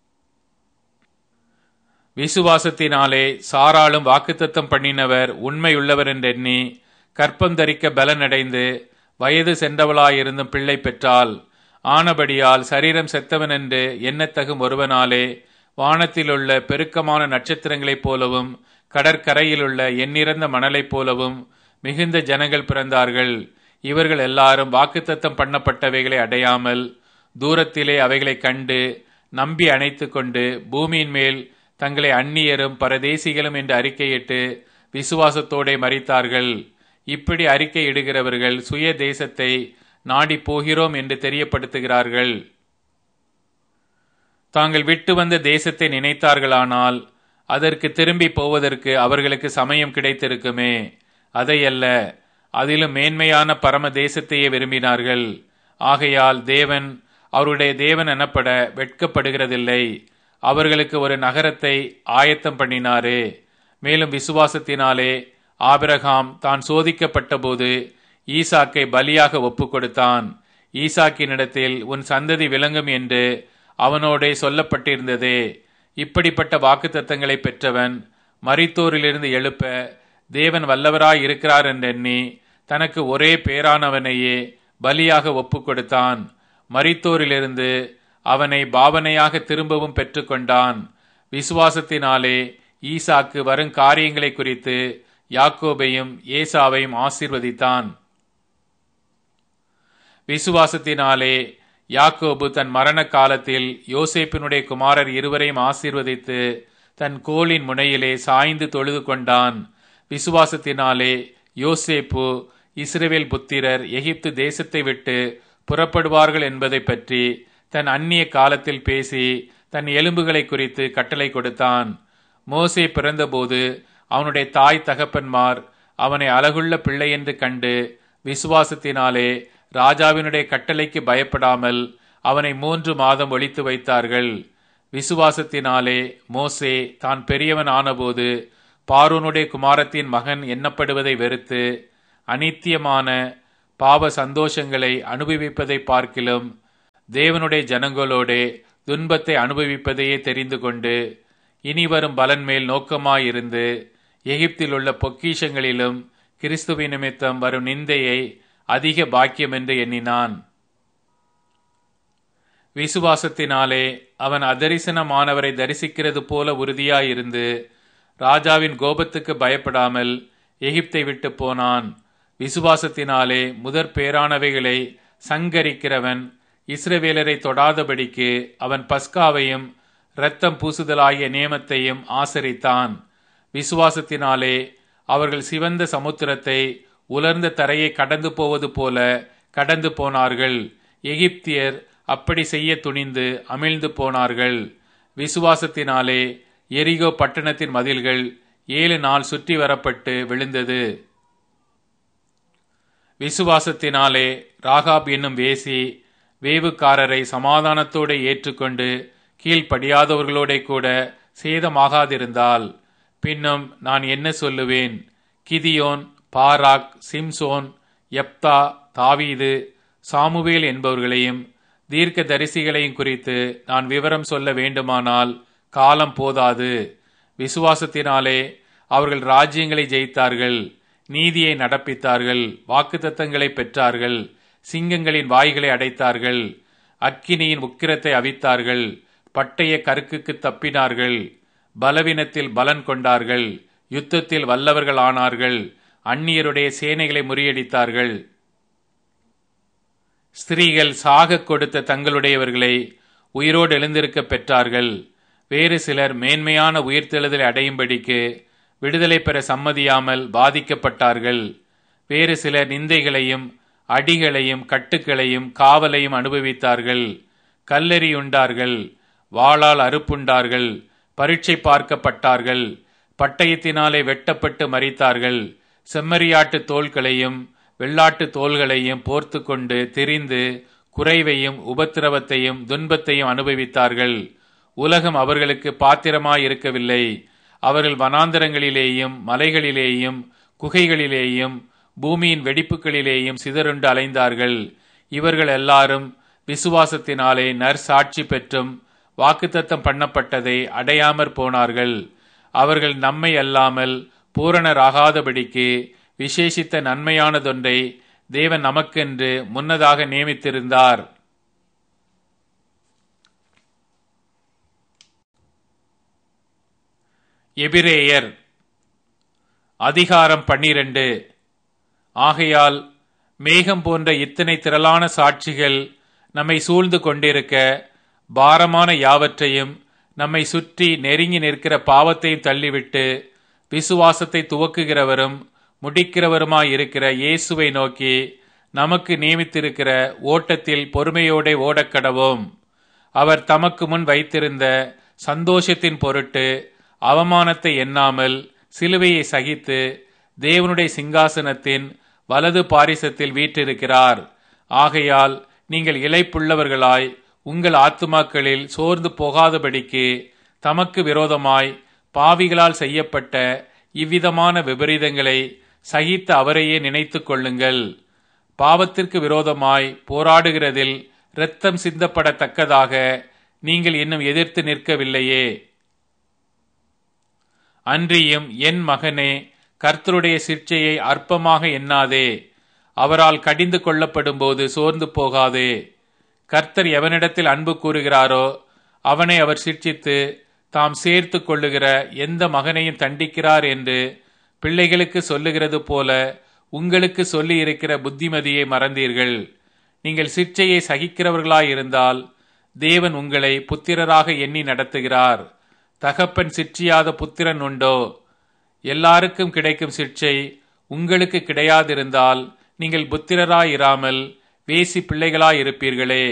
விசுவாசத்தினாலே சாராளும் வாக்குத்தத்தம் பண்ணினவர் உண்மையுள்ளவர் என்றெண்ணி கற்பம் தரிக்க பலனடைந்து வயது சென்றவளாயிருந்தும் பிள்ளை பெற்றாள் ஆனபடியால் சரீரம் செத்தவன் என்று எண்ணத்தகும் ஒருவனாலே வானத்திலுள்ள பெருக்கமான நட்சத்திரங்களைப் போலவும் கடற்கரையிலுள்ள எண்ணிறந்த மணலைப் போலவும் மிகுந்த ஜனங்கள் பிறந்தார்கள் இவர்கள் எல்லாரும் வாக்குத்தத்தம் பண்ணப்பட்டவைகளை அடையாமல் தூரத்திலே அவைகளை கண்டு நம்பி அணைத்து கொண்டு பூமியின் மேல் தங்களை அந்நியரும் பரதேசிகளும் என்று அறிக்கையிட்டு விசுவாசத்தோടെ மறித்தார்கள் இப்படி அறிக்கை இடுகிறவர்கள் சுய தேசத்தை நாடி போகிறோம் என்று தெரியப்படுத்துகிறார்கள் தாங்கள் விட்டு வந்த தேசத்தை நினைத்தார்களானால் அதற்கு திரும்பி போவதற்கு அவர்களுக்கு சமயம் கிடைத்திருக்குமே அதையல்ல அதிலும் மேன்மையான பரம தேசத்தையே விரும்பினார்கள் ஆகையால் தேவன் அவருடைய தேவன் எனப்பட வெட்கப்படுகிறதில்லை அவர்களுக்கு ஒரு நகரத்தை ஆயத்தம் பண்ணினாரே மேலும் விசுவாசத்தினாலே ஆபிரகாம் தான் சோதிக்கப்பட்ட போது ஈசாக்கை பலியாக ஒப்பு கொடுத்தான் ஈசாக்கினிடத்தில் உன் சந்ததி விளங்கும் என்று அவனோடே சொல்லப்பட்டிருந்ததே இப்படிப்பட்ட வாக்குத்தத்தங்களை பெற்றவன் மரித்தோரிலிருந்து எழுப்ப தேவன் வல்லவராய் இருக்கிறார் என்றெண்ணி தனக்கு ஒரே பேரானவனையே பலியாக ஒப்பு கொடுத்தான் மரித்தோரிலிருந்து அவனை பாவனையாக திரும்பவும் பெற்றுக்கொண்டான் விசுவாசத்தினாலே ஈசாக்கு வரும் காரியங்களை குறித்து யாக்கோபையும் ஏசாவையும் ஆசீர்வதித்தான் விசுவாசத்தினாலே யாக்கோபு தன் மரண காலத்தில் யோசேப்பினுடைய குமாரர் இருவரையும் ஆசீர்வதித்து தன் கோலின் முனையிலே சாய்ந்து தொழுது கொண்டான் விசுவாசத்தினாலே யோசேப்பு இஸ்ரேவேல் புத்திரர் எகிப்து தேசத்தை விட்டு புறப்படுவார்கள் என்பதை பற்றி தன் அந்நிய காலத்தில் பேசி தன் எலும்புகளை குறித்து கட்டளை கொடுத்தான் மோசே பிறந்தபோது அவனுடைய தாய் தகப்பன்மார் அவனை அழகுள்ள பிள்ளை என்று கண்டு விசுவாசத்தினாலே ராஜாவினுடைய கட்டளைக்கு பயப்படாமல் அவனை மூன்று மாதம் ஒழித்து வைத்தார்கள் விசுவாசத்தினாலே மோசே தான் பெரியவன் ஆனபோது பார்வோனுடைய குமாரத்தின் மகன் எண்ணப்படுவதை வெறுத்து அனித்தியமான பாவ சந்தோஷங்களை அனுபவிப்பதை பார்க்கிலும் தேவனுடைய ஜனங்களோடே துன்பத்தை அனுபவிப்பதையே தெரிந்து கொண்டு இனி வரும் பலன் மேல் நோக்கமாயிருந்து எகிப்தில் உள்ள பொக்கிஷங்களிலும் கிறிஸ்துவ நிமித்தம் வரும் நிந்தையை அதிக பாக்கியம் என்று எண்ணினான் விசுவாசத்தினாலே அவன் அதரிசனமானவரை தரிசிக்கிறது போல உறுதியாயிருந்து ராஜாவின் கோபத்துக்கு பயப்படாமல் எகிப்தை விட்டு போனான் விசுவாசத்தினாலே முதற் பேரானவைகளை சங்கரிக்கிறவன் இஸ்ரவேலரை தொடாதபடிக்கு அவன் பஸ்காவையும் இரத்தம் பூசுதலாகிய நியமத்தையும் ஆசரித்தான் விசுவாசத்தினாலே அவர்கள் சிவந்த சமுத்திரத்தை உலர்ந்த தரையை கடந்து போவது போல கடந்து போனார்கள் எகிப்தியர் அப்படி செய்ய துணிந்து அமிழ்ந்து போனார்கள் விசுவாசத்தினாலே எரிகோ பட்டணத்தின் மதில்கள் ஏழு நாள் சுற்றி வரப்பட்டு விழுந்தது விசுவாசத்தினாலே ராகாப் என்னும் வேசி வேவுக்காரரை சமாதானத்தோடு ஏற்றுக்கொண்டு கீழ்ப்படியாதவர்களோட கூட சேதமாகாதிருந்தால் பின்னும் நான் என்ன சொல்லுவேன் கிதியோன் பாராக் சிம்சோன் எப்தா தாவீது சாமுவேல் என்பவர்களையும் தீர்க்க தரிசிகளையும் குறித்து நான் விவரம் சொல்ல வேண்டுமானால் காலம் போதாது விசுவாசத்தினாலே அவர்கள் ராஜ்யங்களை ஜெயித்தார்கள் நீதியை நடப்பித்தார்கள் வாக்குத்தத்தங்களை பெற்றார்கள் சிங்கங்களின் வாய்களை அடைத்தார்கள் அக்கினியின் உக்கிரத்தை அவித்தார்கள் பட்டய கருக்குக்கு தப்பினார்கள் பலவீனத்தில் பலன் கொண்டார்கள் யுத்தத்தில் வல்லவர்கள் ஆனார்கள் அந்நியருடைய சேனைகளை முறியடித்தார்கள் ஸ்திரீகள் சாக கொடுத்த தங்களுடையவர்களை உயிரோடு எழுந்திருக்க பெற்றார்கள் வேறு சிலர் மேன்மையான உயிர்த்தெழுதலை அடையும்படிக்கு விடுதலை பெற சம்மதியாமல் பாதிக்கப்பட்டார்கள் வேறு சிலர் நிந்தைகளையும் அடிகளையும் கட்டுக்களையும் காவலையும் அனுபவித்தார்கள் கல்லெறியுண்டார்கள் வாளால் அறுப்புண்டார்கள் பரீட்சை பார்க்கப்பட்டார்கள் பட்டயத்தினாலே வெட்டப்பட்டு மறித்தார்கள் செம்மறியாட்டு தோள்களையும் வெள்ளாட்டு தோள்களையும் போர்த்து கொண்டு திரிந்து குறைவையும் உபத்திரவத்தையும் துன்பத்தையும் அனுபவித்தார்கள் உலகம் அவர்களுக்கு பாத்திரமாயிருக்கவில்லை அவர்கள் வனாந்தரங்களிலேயும் மலைகளிலேயும் குகைகளிலேயும் பூமியின் வெடிப்புகளிலேயும் சிதறுண்டு அலைந்தார்கள் இவர்கள் எல்லாரும் விசுவாசத்தினாலே நற்சாட்சி பெற்றும் வாக்குத்தத்தம் பண்ணப்பட்டதை அடையாமற் போனார்கள் அவர்கள் நம்மை அல்லாமல் பூரணராகாதபடிக்கு விசேஷித்த நன்மையானதொன்றை தேவன் நமக்கென்று முன்னதாக நியமித்திருந்தார் எபிரேயர் அதிகாரம் பன்னிரண்டு ஆகையால் மேகம் போன்ற இத்தனை திரளான சாட்சிகள் நம்மை சூழ்ந்து கொண்டிருக்க பாரமான யாவற்றையும் நம்மை சுற்றி நெருங்கி நிற்கிற பாவத்தையும் தள்ளிவிட்டு விசுவாசத்தை துவக்குகிறவரும் முடிக்கிறவருமாயிருக்கிற இயேசுவை நோக்கி நமக்கு நியமித்திருக்கிற ஓட்டத்தில் பொறுமையோടെ ஓடக்கடவோம் அவர் தமக்கு முன் வைத்திருந்த சந்தோஷத்தின் பொருட்டு அவமானத்தை எண்ணாமல் சிலுவையை சகித்து தேவனுடைய சிங்காசனத்தின் வலது பாரிசத்தில் வீற்றிருக்கிறார் ஆகையால் நீங்கள் இழைப்புள்ளவர்களாய் உங்கள் ஆத்துமாக்களில் சோர்ந்து போகாதபடிக்கு தமக்கு விரோதமாய் பாவிகளால் செய்யப்பட்ட இவ்விதமான விபரீதங்களை சகித்த அவரையே நினைத்துக் கொள்ளுங்கள் பாவத்திற்கு விரோதமாய் போராடுகிறதில் இரத்தம் சிந்தப்படத்தக்கதாக நீங்கள் இன்னும் எதிர்த்து நிற்கவில்லையே அன்றியும் என் மகனே கர்த்தருடைய சிற்சையை அற்பமாக எண்ணாதே அவரால் கடிந்து கொள்ளப்படும் போது சோர்ந்து போகாதே கர்த்தர் எவனிடத்தில் அன்பு கூறுகிறாரோ அவனை அவர் சிற்சித்து தாம் சேர்த்து கொள்ளுகிற எந்த மகனையும் தண்டிக்கிறார் என்று பிள்ளைகளுக்கு சொல்லுகிறது போல உங்களுக்கு சொல்லி இருக்கிற புத்திமதியை மறந்தீர்கள் நீங்கள் சிற்சையை சகிக்கிறவர்களாயிருந்தால் தேவன் உங்களை புத்திரராக எண்ணி நடத்துகிறார் தகப்பன் சிற்றியாத புத்திரன் உண்டோ எல்லாருக்கும் கிடைக்கும் சிற்சை உங்களுக்கு கிடையாதிருந்தால் நீங்கள் புத்திரராயிராமல் வேசி பிள்ளைகளாயிருப்பீர்களே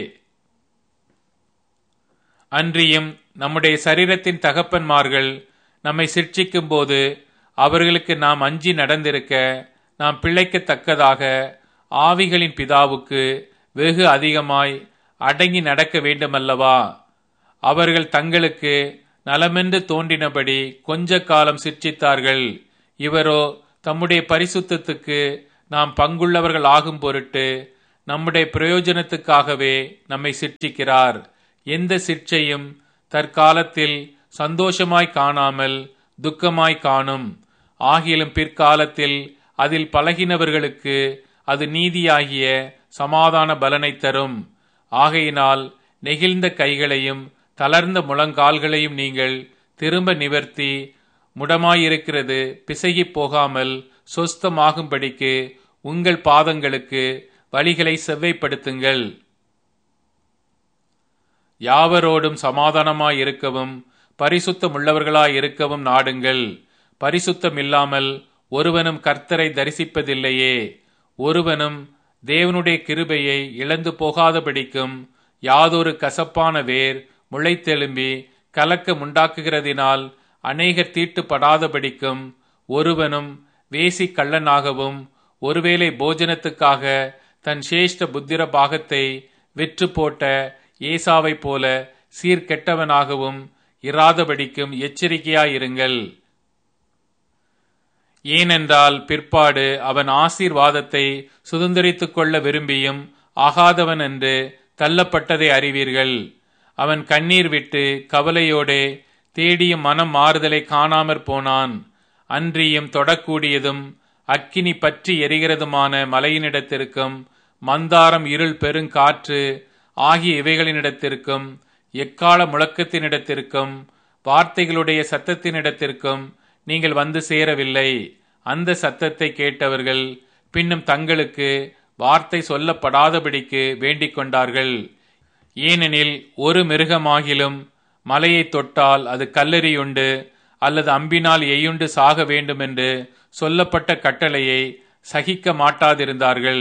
அன்றியும் நம்முடைய சரீரத்தின் தகப்பன்மார்கள் நம்மை சிற்சிக்கும் போது அவர்களுக்கு நாம் அஞ்சி நடந்திருக்க நாம் பிழைக்கத்தக்கதாக ஆவிகளின் பிதாவுக்கு வெகு அதிகமாய் அடங்கி நடக்க வேண்டுமல்லவா அவர்கள் தங்களுக்கு நலமென்று தோன்றினபடி கொஞ்ச காலம் சிற்சித்தார்கள் இவரோ தம்முடைய பரிசுத்தத்துக்கு நாம் பங்குள்ளவர்கள் ஆகும் பொருட்டு நம்முடைய பிரயோஜனத்துக்காகவே நம்மை சிற்றிக்கிறார் எந்த சிற்சையும் தற்காலத்தில் சந்தோஷமாய் காணாமல் துக்கமாய் காணும் ஆகிலும் பிற்காலத்தில் அதில் பழகினவர்களுக்கு அது நீதியாகிய சமாதான பலனை தரும் ஆகையினால் நெகிழ்ந்த கைகளையும் தளர்ந்த முழங்கால்களையும் நீங்கள் திரும்ப நிவர்த்தி முடமாயிருக்கிறது பிசகி போகாமல் சொஸ்தமாகும்படிக்கு உங்கள் பாதங்களுக்கு வழிகளை செவ்வைப்படுத்துங்கள் யாவரோடும் சமாதானமாய் இருக்கவும் பரிசுத்தமுள்ளவர்களாய் இருக்கவும் நாடுங்கள் பரிசுத்தம் இல்லாமல் ஒருவனும் கர்த்தரை தரிசிப்பதில்லையே ஒருவனும் தேவனுடைய கிருபையை இழந்து போகாதபடிக்கும் யாதொரு கசப்பான வேர் முளைத்தெழும்பி கலக்கம் உண்டாக்குகிறதினால் அநேகர் தீட்டுப்படாதபடிக்கும் ஒருவனும் வேசி கள்ளனாகவும் ஒருவேளை போஜனத்துக்காக தன் சேஷ்ட புத்திர பாகத்தை விற்று போட்ட ஏசாவை போல சீர்கெட்டவனாகவும் இராதபடிக்கும் எச்சரிக்கையாயிருங்கள் ஏனென்றால் பிற்பாடு அவன் ஆசீர்வாதத்தை சுதந்திரித்துக் கொள்ள விரும்பியும் ஆகாதவன் என்று தள்ளப்பட்டதை அறிவீர்கள் அவன் கண்ணீர் விட்டு கவலையோடே தேடியும் மனம் மாறுதலை காணாமற் போனான் அன்றியும் தொடக்கூடியதும் அக்கினி பற்றி எரிகிறதுமான மலையினிடத்திற்கும் மந்தாரம் இருள் பெருங்காற்று ஆகிய இவைகளினிடத்திற்கும் எக்கால முழக்கத்தினிடத்திற்கும் வார்த்தைகளுடைய சத்தத்தினிடத்திற்கும் நீங்கள் வந்து சேரவில்லை அந்த சத்தத்தை கேட்டவர்கள் பின்னும் தங்களுக்கு வார்த்தை சொல்லப்படாதபடிக்கு வேண்டிக் கொண்டார்கள் ஏனெனில் ஒரு மிருகமாகிலும் மலையை தொட்டால் அது கல்லெறியுண்டு அல்லது அம்பினால் எய்யுண்டு சாக வேண்டுமென்று சொல்லப்பட்ட கட்டளையை சகிக்க மாட்டாதிருந்தார்கள்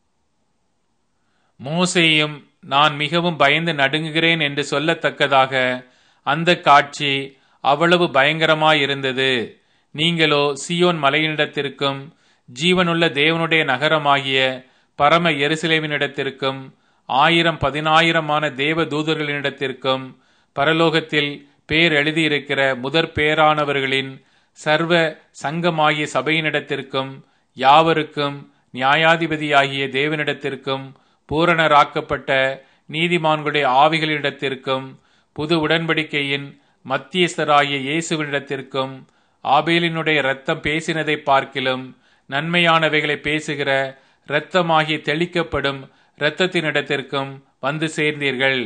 மோசையும் நான் மிகவும் பயந்து நடுங்குகிறேன் என்று சொல்லத்தக்கதாக அந்த காட்சி அவ்வளவு பயங்கரமாயிருந்தது நீங்களோ சியோன் மலையினிடத்திற்கும் ஜீவனுள்ள தேவனுடைய நகரமாகிய பரம எருசலேமினிடத்திற்கும் ஆயிரம் பதினாயிரமான தேவ தூதர்களினிடத்திற்கும் பரலோகத்தில் பேர் எழுதியிருக்கிற முதற் பேரானவர்களின் சர்வ சங்கமாகிய சபையினிடத்திற்கும் யாவருக்கும் நியாயாதிபதியாகிய தேவனிடத்திற்கும் பூரணராக்கப்பட்ட நீதிமான்களுடைய ஆவிகளிடத்திற்கும் புது உடன்படிக்கையின் மத்தியஸ்தராகிய இயேசுவினிடத்திற்கும் ஆபேலினுடைய இரத்தம் பேசினதை பார்க்கிலும் நன்மையானவைகளை பேசுகிற இரத்தமாகிய தெளிக்கப்படும் இரத்தத்தினிடத்திற்கும் வந்து சேர்ந்தீர்கள்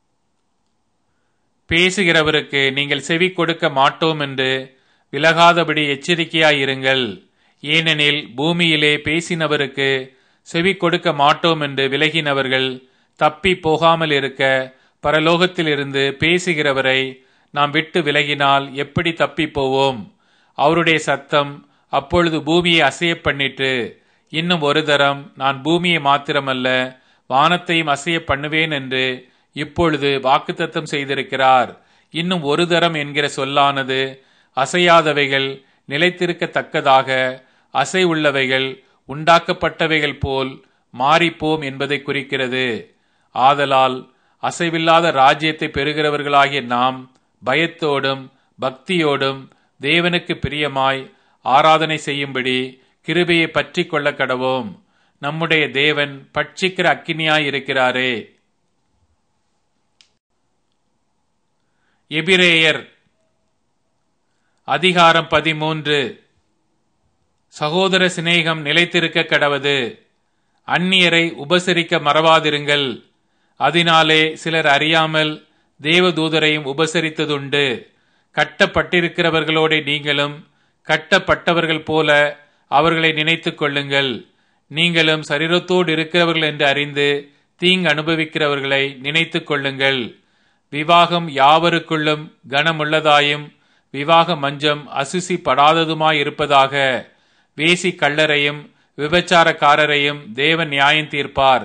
பேசுகிறவருக்கு நீங்கள் செவி கொடுக்க மாட்டோம் என்று விலகாதபடி எச்சரிக்கையாயிருங்கள் ஏனெனில் பூமியிலே பேசினவருக்கு செவி கொடுக்க மாட்டோம் என்று விலகினவர்கள் தப்பி போகாமல் இருக்க பரலோகத்திலிருந்து பேசுகிறவரை நாம் விட்டு விலகினால் எப்படி தப்பி போவோம் அவருடைய சத்தம் அப்பொழுது பூமியை அசைய பண்ணிட்டு இன்னும் ஒரு தரம் நான் பூமியை மாத்திரமல்ல வானத்தையும் அசைய பண்ணுவேன் என்று இப்பொழுது வாக்குத்தத்தம் செய்திருக்கிறார் இன்னும் ஒரு தரம் என்கிற சொல்லானது அசையாதவைகள் நிலைத்திருக்கத்தக்கதாக அசை உள்ளவைகள் உண்டாக்கப்பட்டவைகள் போல் மாறிப்போம் என்பதை குறிக்கிறது ஆதலால் அசைவில்லாத ராஜ்யத்தை பெறுகிறவர்களாகிய நாம் பயத்தோடும் பக்தியோடும் தேவனுக்கு பிரியமாய் ஆராதனை செய்யும்படி கிருபையை பற்றி கொள்ள கடவோம் நம்முடைய தேவன் பட்சிக்கிற அக்கினியாய் இருக்கிறாரே எபிரேயர் அதிகாரம் பதிமூன்று சகோதர சிநேகம் நிலைத்திருக்க கடவது அந்நியரை உபசரிக்க மறவாதிருங்கள் அதனாலே சிலர் அறியாமல் தேவதூதரையும் உபசரித்ததுண்டு கட்டப்பட்டிருக்கிறவர்களோட நீங்களும் கட்டப்பட்டவர்கள் போல அவர்களை நினைத்துக் கொள்ளுங்கள் நீங்களும் சரீரத்தோடு இருக்கிறவர்கள் என்று அறிந்து தீங்கு அனுபவிக்கிறவர்களை நினைத்துக் கொள்ளுங்கள் விவாகம் யாவருக்குள்ளும் கனமுள்ளதாயும் விவாக மஞ்சம் அசுசி படாததுமாயிருப்பதாக வேசி கள்ளரையும் விபச்சாரக்காரரையும் தேவன் நியாயம் தீர்ப்பார்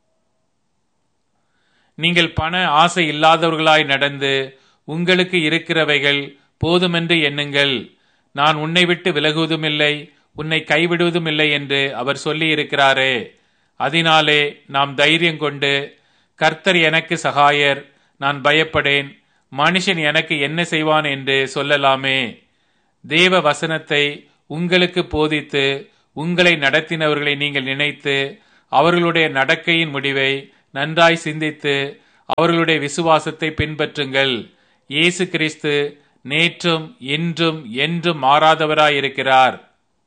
நீங்கள் பண ஆசை இல்லாதவர்களாய் நடந்து உங்களுக்கு இருக்கிறவைகள் போதுமென்று எண்ணுங்கள் நான் உன்னை விட்டு விலகுவதுமில்லை உன்னை கைவிடுவதும் இல்லை என்று அவர் சொல்லியிருக்கிறாரே அதனாலே நாம் தைரியம் கொண்டு கர்த்தர் எனக்கு சகாயர் நான் பயப்படேன் மனுஷன் எனக்கு என்ன செய்வான் என்று சொல்லலாமே தேவ வசனத்தை உங்களுக்கு போதித்து உங்களை நடத்தினவர்களை நீங்கள் நினைத்து அவர்களுடைய நடக்கையின் முடிவை நன்றாய் சிந்தித்து அவர்களுடைய விசுவாசத்தை பின்பற்றுங்கள் இயேசு கிறிஸ்து நேற்றும் இன்றும் என்றும் மாறாதவராயிருக்கிறார்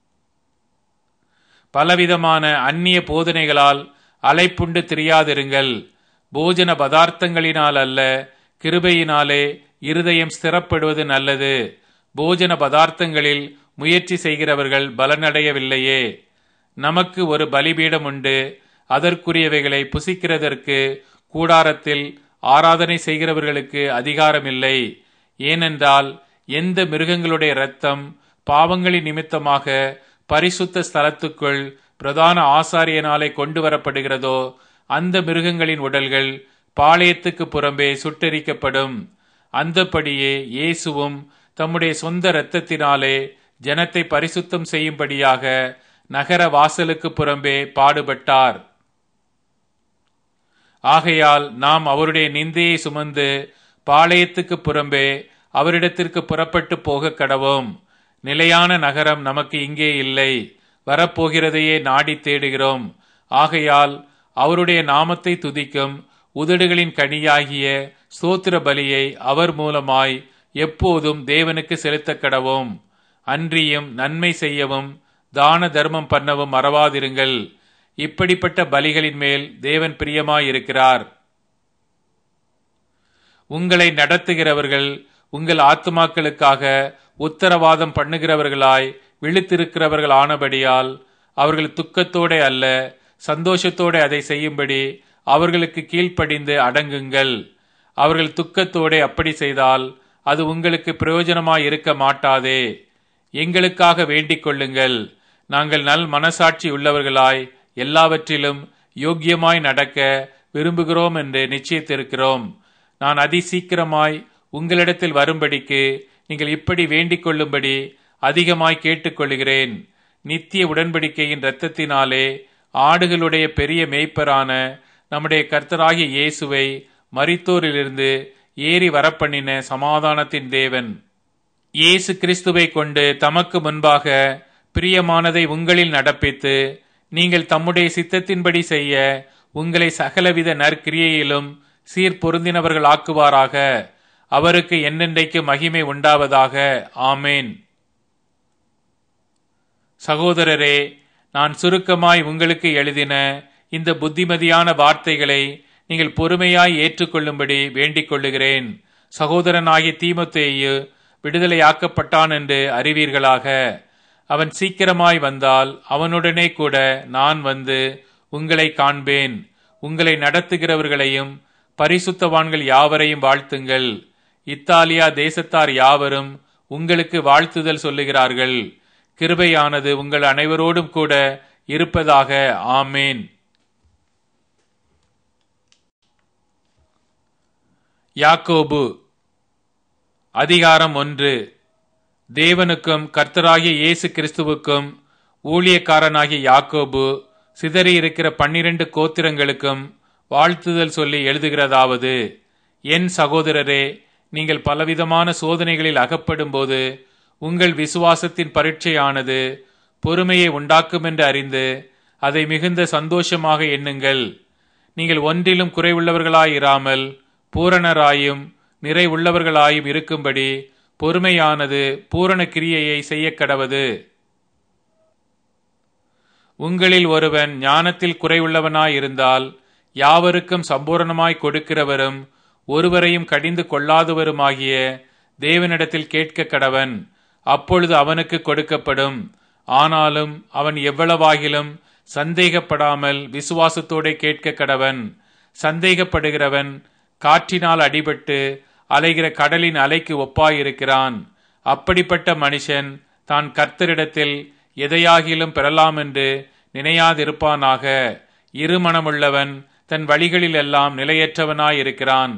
பலவிதமான அந்நிய போதனைகளால் அலைப்புண்டு திரியாதிருங்கள் போஜன பதார்த்தங்களினால் அல்ல கிருபையினாலே இருதயம் ஸ்திரப்படுவது நல்லது போஜன பதார்த்தங்களில் முயற்சி செய்கிறவர்கள் பலனடையவில்லையே நமக்கு ஒரு பலிபீடம் உண்டு அதற்குரியவைகளை புசிக்கிறதற்கு கூடாரத்தில் ஆராதனை செய்கிறவர்களுக்கு அதிகாரமில்லை ஏனென்றால் எந்த மிருகங்களுடைய இரத்தம் பாவங்களின் நிமித்தமாக பரிசுத்த ஸ்தலத்துக்குள் பிரதான ஆசாரியனாலே கொண்டு வரப்படுகிறதோ அந்த மிருகங்களின் உடல்கள் பாளையத்துக்கு புறம்பே சுட்டெரிக்கப்படும் அந்தபடியே இயேசுவும் தம்முடைய சொந்த இரத்தத்தினாலே ஜனத்தை பரிசுத்தம் செய்யும்படியாக நகர வாசலுக்கு புறம்பே பாடுபட்டார் ஆகையால் நாம் அவருடைய நிந்தையை சுமந்து பாளையத்துக்கு புறம்பே அவரிடத்திற்கு புறப்பட்டு போக கடவோம் நிலையான நகரம் நமக்கு இங்கே இல்லை வரப்போகிறதையே நாடி தேடுகிறோம் ஆகையால் அவருடைய நாமத்தை துதிக்கும் உதடுகளின் கனியாகிய சோத்திர பலியை அவர் மூலமாய் எப்போதும் தேவனுக்கு செலுத்த கடவோம் அன்றியும் நன்மை செய்யவும் தான தர்மம் பண்ணவும் மறவாதிருங்கள் இப்படிப்பட்ட பலிகளின் மேல் தேவன் பிரியமாயிருக்கிறார் உங்களை நடத்துகிறவர்கள் உங்கள் ஆத்துமாக்களுக்காக உத்தரவாதம் பண்ணுகிறவர்களாய் விழித்திருக்கிறவர்கள் ஆனபடியால் அவர்கள் துக்கத்தோட அல்ல சந்தோஷத்தோட அதை செய்யும்படி அவர்களுக்கு கீழ்ப்படிந்து அடங்குங்கள் அவர்கள் துக்கத்தோட அப்படி செய்தால் அது உங்களுக்கு பிரயோஜனமாய் இருக்க மாட்டாதே எங்களுக்காக வேண்டிக் கொள்ளுங்கள் நாங்கள் நல் மனசாட்சி உள்ளவர்களாய் எல்லாவற்றிலும் யோக்கியமாய் நடக்க விரும்புகிறோம் என்று நிச்சயித்திருக்கிறோம் நான் அதி சீக்கிரமாய் உங்களிடத்தில் வரும்படிக்கு நீங்கள் இப்படி வேண்டிக் கொள்ளும்படி அதிகமாய் கேட்டுக்கொள்கிறேன் நித்திய உடன்படிக்கையின் இரத்தத்தினாலே ஆடுகளுடைய பெரிய மேய்ப்பரான நம்முடைய கர்த்தராகிய இயேசுவை மரித்தோரிலிருந்து ஏறி வரப்பண்ணின சமாதானத்தின் தேவன் இயேசு கிறிஸ்துவை கொண்டு தமக்கு முன்பாக பிரியமானதை உங்களில் நடப்பித்து நீங்கள் தம்முடைய சித்தத்தின்படி செய்ய உங்களை சகலவித நற்கிரியையிலும் சீர்பொருந்தினவர்கள் ஆக்குவாராக அவருக்கு என்னென்றைக்கு மகிமை உண்டாவதாக ஆமேன் சகோதரரே நான் சுருக்கமாய் உங்களுக்கு எழுதின இந்த புத்திமதியான வார்த்தைகளை நீங்கள் பொறுமையாய் ஏற்றுக்கொள்ளும்படி வேண்டிக் கொள்ளுகிறேன் சகோதரனாகிய தீமத்தேயு விடுதலையாக்கப்பட்டான் என்று அறிவீர்களாக அவன் சீக்கிரமாய் வந்தால் அவனுடனே கூட நான் வந்து உங்களை காண்பேன் உங்களை நடத்துகிறவர்களையும் பரிசுத்தவான்கள் யாவரையும் வாழ்த்துங்கள் இத்தாலியா தேசத்தார் யாவரும் உங்களுக்கு வாழ்த்துதல் சொல்லுகிறார்கள் கிருபையானது உங்கள் அனைவரோடும் கூட இருப்பதாக ஆமேன் யாக்கோபு அதிகாரம் ஒன்று தேவனுக்கும் கர்த்தராகிய இயேசு கிறிஸ்துவுக்கும் ஊழியக்காரனாகிய யாக்கோபு சிதறி இருக்கிற பன்னிரண்டு கோத்திரங்களுக்கும் வாழ்த்துதல் சொல்லி எழுதுகிறதாவது என் சகோதரரே நீங்கள் பலவிதமான சோதனைகளில் அகப்படும்போது உங்கள் விசுவாசத்தின் பரீட்சையானது பொறுமையை உண்டாக்கும் என்று அறிந்து அதை மிகுந்த சந்தோஷமாக எண்ணுங்கள் நீங்கள் ஒன்றிலும் குறைவுள்ளவர்களாயிராமல் பூரணராயும் நிறைவுள்ளவர்களாயும் இருக்கும்படி பொறுமையானது பூரண கிரியையை செய்ய கடவது உங்களில் ஒருவன் ஞானத்தில் குறைவுள்ளவனாயிருந்தால் யாவருக்கும் சம்பூரணமாய் கொடுக்கிறவரும் ஒருவரையும் கடிந்து கொள்ளாதவருமாகிய தேவனிடத்தில் கேட்க கடவன் அப்பொழுது அவனுக்கு கொடுக்கப்படும் ஆனாலும் அவன் எவ்வளவாகிலும் சந்தேகப்படாமல் விசுவாசத்தோടെ கேட்க கடவன் சந்தேகப்படுகிறவன் காற்றினால் அடிபட்டு அலைகிற கடலின் அலைக்கு ஒப்பாயிருக்கிறான் அப்படிப்பட்ட மனுஷன் தான் கர்த்தரிடத்தில் எதையாகிலும் பெறலாம் என்று நினையாதிருப்பானாக இருமனமுள்ளவன் தன் வழிகளில் எல்லாம் நிலையற்றவனாயிருக்கிறான்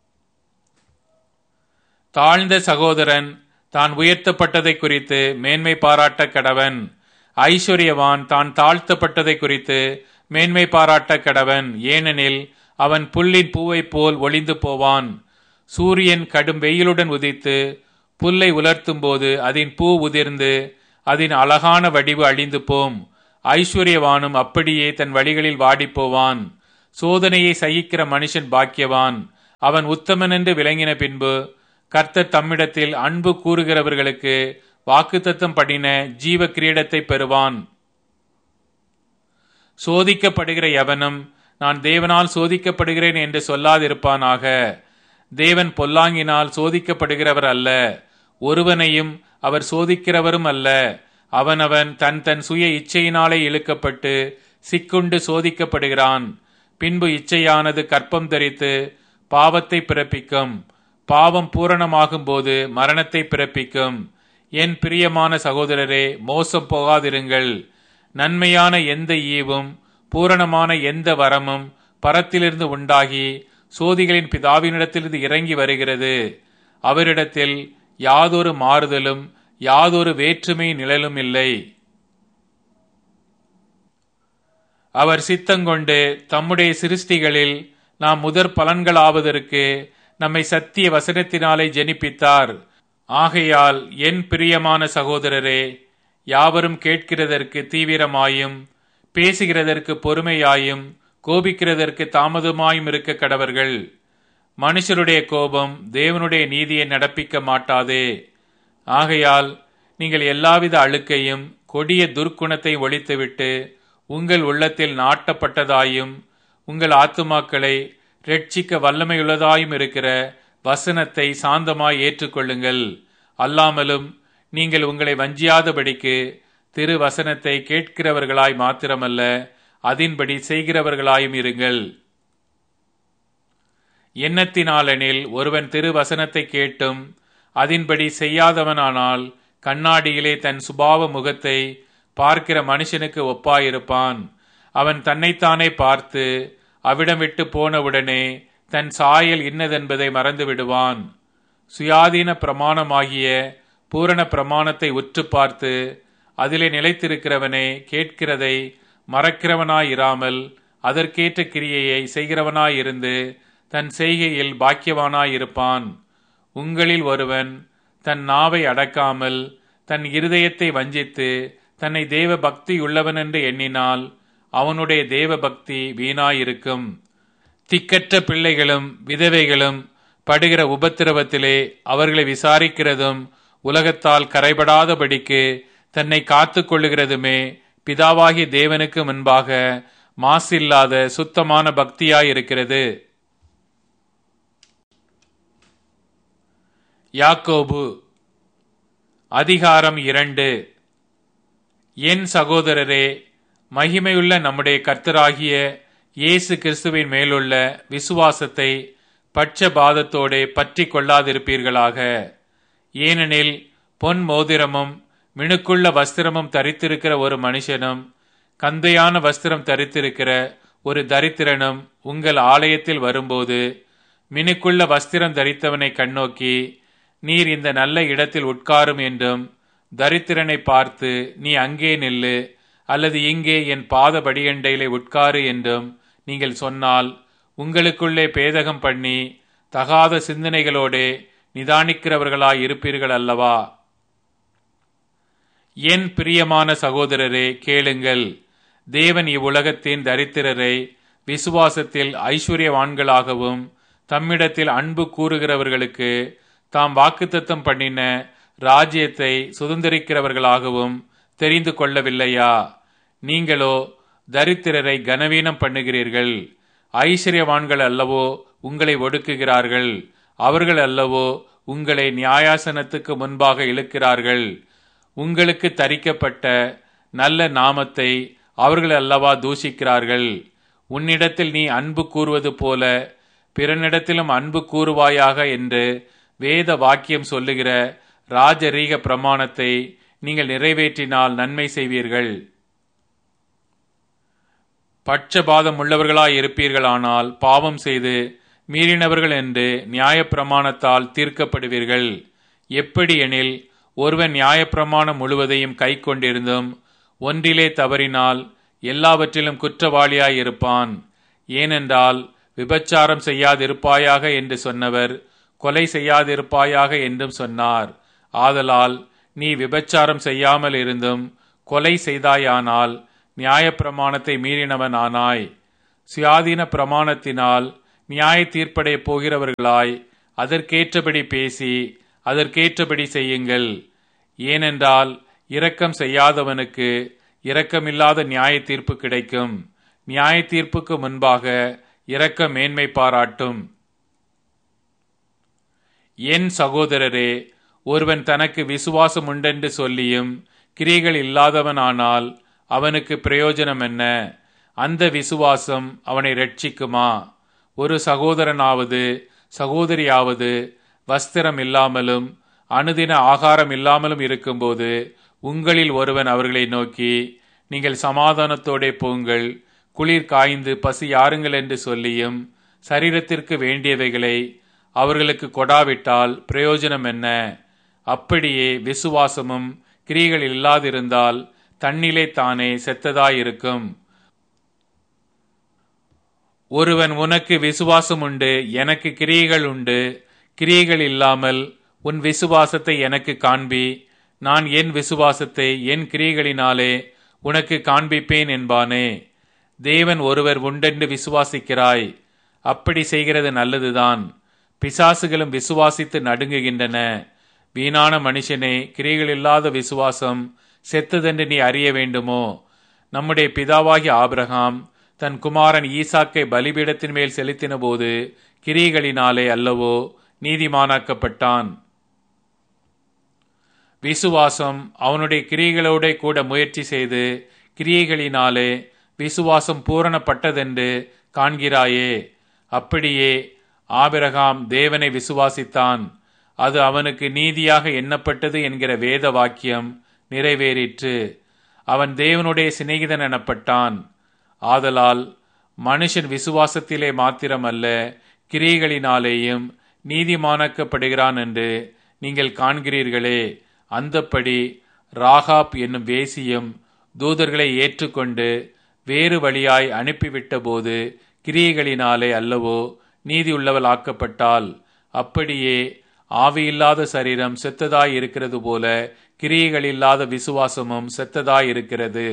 தாழ்ந்த சகோதரன் தான் உயர்த்தப்பட்டதை குறித்து மேன்மை பாராட்ட கடவன் ஐஸ்வர்யவான் தான் தாழ்த்தப்பட்டதை குறித்து மேன்மை பாராட்ட கடவன் ஏனெனில் அவன் புல்லின் பூவைப் போல் ஒளிந்து போவான் சூரியன் கடும் வெயிலுடன் உதித்து புல்லை உலர்த்தும் போது அதன் பூ உதிர்ந்து அதன் அழகான வடிவு அழிந்து போம் ஐஸ்வர்யவானும் அப்படியே தன் வழிகளில் வாடிப்போவான் சோதனையை சகிக்கிற மனுஷன் பாக்கியவான் அவன் உத்தமன் என்று விளங்கின பின்பு கர்த்தர் தம்மிடத்தில் அன்பு கூறுகிறவர்களுக்கு வாக்குத்தத்தம் பண்ணின ஜீவ கிரீடத்தை பெறுவான் சோதிக்கப்படுகிற எவனும் நான் தேவனால் சோதிக்கப்படுகிறேன் என்று சொல்லாதிருப்பானாக தேவன் பொல்லாங்கினால் சோதிக்கப்படுகிறவர் அல்ல ஒருவனையும் அவர் சோதிக்கிறவரும் அல்ல அவனவன் தன் தன் சுய இச்சையினாலே இழுக்கப்பட்டு சிக்குண்டு சோதிக்கப்படுகிறான் பின்பு இச்சையானது கற்பம் தரித்து பாவத்தை பிறப்பிக்கும் பாவம் பூரணமாகும் போது மரணத்தை பிறப்பிக்கும் என் பிரியமான சகோதரரே மோசம் போகாதிருங்கள் நன்மையான எந்த ஈவும் பூரணமான எந்த வரமும் பரத்திலிருந்து உண்டாகி சோதிகளின் பிதாவினிடத்திலிருந்து இறங்கி வருகிறது அவரிடத்தில் யாதொரு மாறுதலும் யாதொரு வேற்றுமை நிழலும் இல்லை அவர் சித்தங்கொண்டு தம்முடைய சிருஷ்டிகளில் நாம் முதற் பலன்களாவதற்கு நம்மை சத்திய வசனத்தினாலே ஜெனிப்பித்தார் ஆகையால் என் பிரியமான சகோதரரே யாவரும் கேட்கிறதற்கு தீவிரமாயும் பேசுகிறதற்கு பொறுமையாயும் கோபிக்கிறதற்கு தாமதமாயும் இருக்க கடவர்கள் மனுஷருடைய கோபம் தேவனுடைய நீதியை நடப்பிக்க மாட்டாதே ஆகையால் நீங்கள் எல்லாவித அழுக்கையும் கொடிய துர்க்குணத்தை ஒழித்துவிட்டு உங்கள் உள்ளத்தில் நாட்டப்பட்டதாயும் உங்கள் ஆத்துமாக்களை ரட்சிக்க வல்லமையுள்ளதாயும் இருக்கிற வசனத்தை சாந்தமாய் ஏற்றுக்கொள்ளுங்கள் அல்லாமலும் நீங்கள் உங்களை வஞ்சியாதபடிக்கு திரு வசனத்தை கேட்கிறவர்களாய் மாத்திரமல்ல அதின்படி செய்கிறவர்களாயும் இருங்கள் எண்ணத்தினாலெனில் ஒருவன் திரு வசனத்தை கேட்டும் அதின்படி செய்யாதவனானால் கண்ணாடியிலே தன் சுபாவ முகத்தை பார்க்கிற மனுஷனுக்கு ஒப்பாயிருப்பான் அவன் தன்னைத்தானே பார்த்து அவிடம் விட்டு போனவுடனே தன் சாயல் இன்னதென்பதை மறந்து விடுவான் சுயாதீன பிரமாணமாகிய பூரண பிரமாணத்தை உற்று பார்த்து அதிலே நிலைத்திருக்கிறவனே கேட்கிறதை மறக்கிறவனாயிராமல் அதற்கேற்ற கிரியையை செய்கிறவனாயிருந்து தன் செய்கையில் பாக்கியவானாயிருப்பான் உங்களில் ஒருவன் தன் நாவை அடக்காமல் தன் இருதயத்தை வஞ்சித்து தன்னை தேவ பக்தி உள்ளவன் என்று எண்ணினால் அவனுடைய தேவ பக்தி வீணாயிருக்கும் திக்கற்ற பிள்ளைகளும் விதவைகளும் படுகிற உபத்திரவத்திலே அவர்களை விசாரிக்கிறதும் உலகத்தால் கரைபடாதபடிக்கு தன்னை காத்து கொள்ளுகிறதுமே பிதாவாகிய தேவனுக்கு முன்பாக மாசில்லாத சுத்தமான பக்தியாயிருக்கிறது யாக்கோபு அதிகாரம் இரண்டு என் சகோதரரே மகிமையுள்ள நம்முடைய கர்த்தராகிய இயேசு கிறிஸ்துவின் மேலுள்ள விசுவாசத்தை பட்சபாதத்தோடே பற்றி கொள்ளாதிருப்பீர்களாக ஏனெனில் பொன் மோதிரமும் மினுக்குள்ள வஸ்திரமும் தரித்திருக்கிற ஒரு மனுஷனும் கந்தையான வஸ்திரம் தரித்திருக்கிற ஒரு தரித்திரனும் உங்கள் ஆலயத்தில் வரும்போது மினுக்குள்ள வஸ்திரம் தரித்தவனை கண்ணோக்கி நீர் இந்த நல்ல இடத்தில் உட்காரும் என்றும் தரித்திரனை பார்த்து நீ அங்கே நில்லு அல்லது இங்கே என் பாத படியண்டையிலே உட்காரு என்றும் நீங்கள் சொன்னால் உங்களுக்குள்ளே பேதகம் பண்ணி தகாத சிந்தனைகளோடே நிதானிக்கிறவர்களாய் இருப்பீர்கள் அல்லவா என் பிரியமான சகோதரரே கேளுங்கள் தேவன் இவ்வுலகத்தின் தரித்திரரை விசுவாசத்தில் ஐஸ்வர்யவான்களாகவும் தம்மிடத்தில் அன்பு கூறுகிறவர்களுக்கு தாம் வாக்குத்தத்தம் பண்ணின ராஜ்யத்தை சுதந்திரிக்கிறவர்களாகவும் தெரிந்து கொள்ளவில்லையா நீங்களோ தரித்திரரை கனவீனம் பண்ணுகிறீர்கள் ஐஸ்வர்யவான்கள் அல்லவோ உங்களை ஒடுக்குகிறார்கள் அவர்கள் அல்லவோ உங்களை நியாயாசனத்துக்கு முன்பாக இழுக்கிறார்கள் உங்களுக்கு தரிக்கப்பட்ட நல்ல நாமத்தை அவர்கள் அல்லவா தூஷிக்கிறார்கள் உன்னிடத்தில் நீ அன்பு கூறுவது போல பிறனிடத்திலும் அன்பு கூறுவாயாக என்று வேத வாக்கியம் சொல்லுகிற ராஜரீக பிரமாணத்தை நீங்கள் நிறைவேற்றினால் நன்மை செய்வீர்கள் பட்சபாதம் உள்ளவர்களாய் இருப்பீர்களானால் பாவம் செய்து மீறினவர்கள் என்று நியாயப்பிரமாணத்தால் தீர்க்கப்படுவீர்கள் எப்படி எனில் ஒருவன் நியாயப்பிரமாணம் முழுவதையும் கை கொண்டிருந்தும் ஒன்றிலே தவறினால் எல்லாவற்றிலும் குற்றவாளியாய் இருப்பான் ஏனென்றால் விபச்சாரம் செய்யாதிருப்பாயாக என்று சொன்னவர் கொலை செய்யாதிருப்பாயாக என்றும் சொன்னார் ஆதலால் நீ விபச்சாரம் செய்யாமல் இருந்தும் கொலை செய்தாயானால் நியாயப்பிரமாணத்தை மீறினவன் ஆனாய் சுயாதீன பிரமாணத்தினால் நியாய தீர்ப்படைய போகிறவர்களாய் அதற்கேற்றபடி பேசி அதற்கேற்றபடி செய்யுங்கள் ஏனென்றால் இரக்கம் செய்யாதவனுக்கு இரக்கமில்லாத நியாய தீர்ப்பு கிடைக்கும் நியாய தீர்ப்புக்கு முன்பாக இரக்க மேன்மை பாராட்டும் என் சகோதரரே ஒருவன் தனக்கு விசுவாசம் உண்டென்று சொல்லியும் கிரிகள் இல்லாதவனானால் அவனுக்கு பிரயோஜனம் என்ன அந்த விசுவாசம் அவனை ரட்சிக்குமா ஒரு சகோதரனாவது சகோதரியாவது வஸ்திரம் இல்லாமலும் அனுதின ஆகாரம் இல்லாமலும் இருக்கும்போது உங்களில் ஒருவன் அவர்களை நோக்கி நீங்கள் சமாதானத்தோடே போங்கள் குளிர் காய்ந்து பசி யாருங்கள் என்று சொல்லியும் சரீரத்திற்கு வேண்டியவைகளை அவர்களுக்கு கொடாவிட்டால் பிரயோஜனம் என்ன அப்படியே விசுவாசமும் கிரிகள் இல்லாதிருந்தால் தன்னிலே தானே செத்ததாயிருக்கும் ஒருவன் உனக்கு விசுவாசம் உண்டு எனக்கு கிரியைகள் உண்டு கிரியைகள் இல்லாமல் உன் விசுவாசத்தை எனக்கு காண்பி நான் என் விசுவாசத்தை என் கிரியைகளினாலே உனக்கு காண்பிப்பேன் என்பானே தேவன் ஒருவர் உண்டென்று விசுவாசிக்கிறாய் அப்படி செய்கிறது நல்லதுதான் பிசாசுகளும் விசுவாசித்து நடுங்குகின்றன வீணான மனுஷனே கிரிகள் இல்லாத விசுவாசம் செத்ததென்று நீ அறிய வேண்டுமோ நம்முடைய பிதாவாகிய ஆபிரகாம் தன் குமாரன் ஈசாக்கை பலிபீடத்தின் மேல் செலுத்தின போது கிரிகளினாலே அல்லவோ நீதிமானாக்கப்பட்டான் விசுவாசம் அவனுடைய கிரியைகளோட கூட முயற்சி செய்து கிரியைகளினாலே விசுவாசம் பூரணப்பட்டதென்று காண்கிறாயே அப்படியே ஆபிரகாம் தேவனை விசுவாசித்தான் அது அவனுக்கு நீதியாக எண்ணப்பட்டது என்கிற வேத வாக்கியம் நிறைவேறிற்று அவன் தேவனுடைய சிநேகிதன் எனப்பட்டான் ஆதலால் மனுஷன் விசுவாசத்திலே மாத்திரமல்ல கிரியைகளினாலேயும் நீதிமானாக்கப்படுகிறான் என்று நீங்கள் காண்கிறீர்களே அந்தப்படி ராகாப் என்னும் வேசியும் தூதர்களை ஏற்றுக்கொண்டு வேறு வழியாய் அனுப்பிவிட்ட போது கிரியைகளினாலே அல்லவோ நீதி உள்ளவள் ஆக்கப்பட்டால் அப்படியே ஆவியில்லாத சரீரம் செத்ததாய் இருக்கிறது போல கிரியைகள் இல்லாத விசுவாசமும் செத்ததாய் இருக்கிறது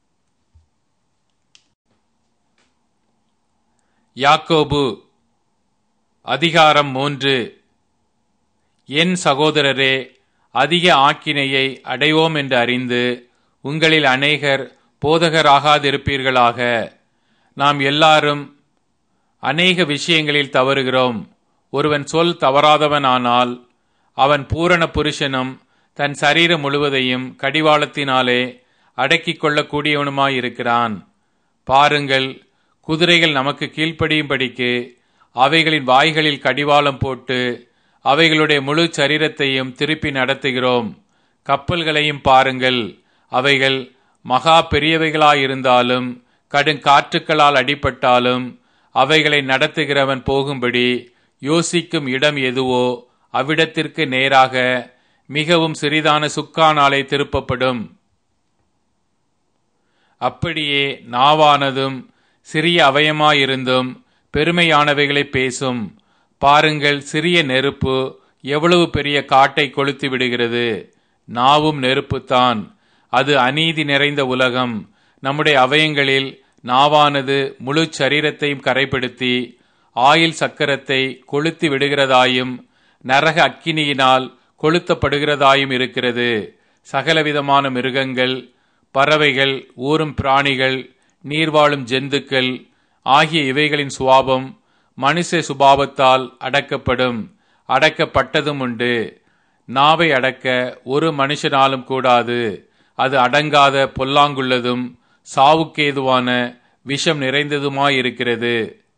யாக்கோபு அதிகாரம் மூன்று என் சகோதரரே அதிக ஆக்கினையை அடைவோம் என்று அறிந்து உங்களில் அநேகர் போதகராகாதிருப்பீர்களாக நாம் எல்லாரும் அநேக விஷயங்களில் தவறுகிறோம் ஒருவன் சொல் தவறாதவனானால் அவன் பூரண புருஷனும் தன் சரீரம் முழுவதையும் கடிவாளத்தினாலே அடக்கிக் கொள்ளக்கூடியவனுமாயிருக்கிறான் பாருங்கள் குதிரைகள் நமக்கு கீழ்ப்படியும்படிக்கு அவைகளின் வாய்களில் கடிவாளம் போட்டு அவைகளுடைய முழு சரீரத்தையும் திருப்பி நடத்துகிறோம் கப்பல்களையும் பாருங்கள் அவைகள் மகா பெரியவைகளாயிருந்தாலும் கடுங்காற்றுக்களால் அடிபட்டாலும் அவைகளை நடத்துகிறவன் போகும்படி யோசிக்கும் இடம் எதுவோ அவ்விடத்திற்கு நேராக மிகவும் சிறிதான சுக்கானாலே திருப்பப்படும் அப்படியே நாவானதும் சிறிய அவயமாயிருந்தும் பெருமையானவைகளை பேசும் பாருங்கள் சிறிய நெருப்பு எவ்வளவு பெரிய காட்டை கொளுத்து விடுகிறது நாவும் நெருப்புத்தான் அது அநீதி நிறைந்த உலகம் நம்முடைய அவயங்களில் நாவானது முழு சரீரத்தையும் கரைப்படுத்தி ஆயில் சக்கரத்தை கொளுத்தி விடுகிறதாயும் நரக அக்கினியினால் கொளுத்தப்படுகிறதாயும் இருக்கிறது சகலவிதமான மிருகங்கள் பறவைகள் ஊரும் பிராணிகள் நீர்வாழும் ஜந்துக்கள் ஆகிய இவைகளின் சுவாபம் மனுஷ சுபாவத்தால் அடக்கப்படும் அடக்கப்பட்டதும் உண்டு நாவை அடக்க ஒரு மனுஷனாலும் கூடாது அது அடங்காத பொல்லாங்குள்ளதும் சாவுக்கேதுவான விஷம் நிறைந்ததுமாயிருக்கிறது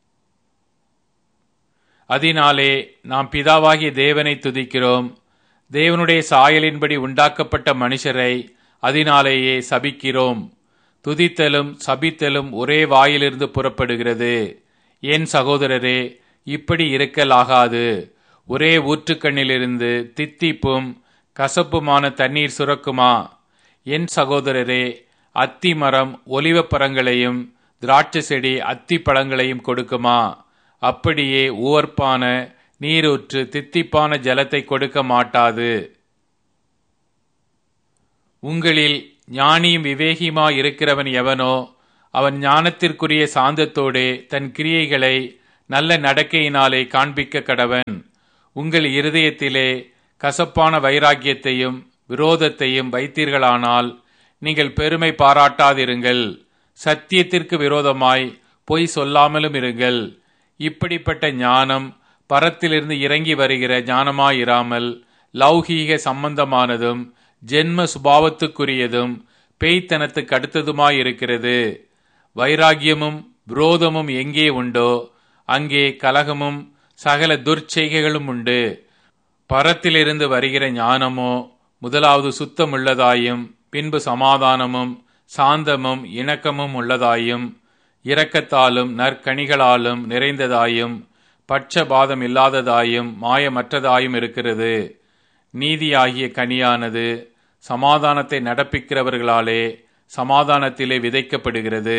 அதனாலே நாம் பிதாவாகிய தேவனை துதிக்கிறோம் தேவனுடைய சாயலின்படி உண்டாக்கப்பட்ட மனுஷரை அதனாலேயே சபிக்கிறோம் துதித்தலும் சபித்தலும் ஒரே வாயிலிருந்து புறப்படுகிறது என் சகோதரரே இப்படி இருக்கலாகாது ஒரே ஊற்றுக்கண்ணிலிருந்து தித்திப்பும் கசப்புமான தண்ணீர் சுரக்குமா என் சகோதரரே அத்தி மரம் ஒலிவ பழங்களையும் திராட்சை செடி அத்தி பழங்களையும் கொடுக்குமா அப்படியே உவர்ப்பான நீரூற்று தித்திப்பான ஜலத்தை கொடுக்க மாட்டாது உங்களில் ஞானியும் விவேகியுமாய் இருக்கிறவன் எவனோ அவன் ஞானத்திற்குரிய சாந்தத்தோடே தன் கிரியைகளை நல்ல நடக்கையினாலே காண்பிக்க கடவன் உங்கள் இருதயத்திலே கசப்பான வைராக்கியத்தையும் விரோதத்தையும் வைத்தீர்களானால் நீங்கள் பெருமை பாராட்டாதிருங்கள் சத்தியத்திற்கு விரோதமாய் பொய் சொல்லாமலும் இருங்கள் இப்படிப்பட்ட ஞானம் பரத்திலிருந்து இறங்கி வருகிற ஞானமாயிராமல் லௌகீக சம்பந்தமானதும் ஜென்ம சுபாவத்துக்குரியதும் பேய்த்தனத்துக்கு அடுத்ததுமாயிருக்கிறது வைராகியமும் விரோதமும் எங்கே உண்டோ அங்கே கலகமும் சகல துர்ச்செய்கைகளும் உண்டு பரத்திலிருந்து வருகிற ஞானமோ முதலாவது சுத்தமுள்ளதாயும் பின்பு சமாதானமும் சாந்தமும் இணக்கமும் உள்ளதாயும் இரக்கத்தாலும் நற்கணிகளாலும் நிறைந்ததாயும் பட்சபாதம் இல்லாததாயும் மாயமற்றதாயும் இருக்கிறது நீதியாகிய கனியானது சமாதானத்தை நடப்பிக்கிறவர்களாலே சமாதானத்திலே விதைக்கப்படுகிறது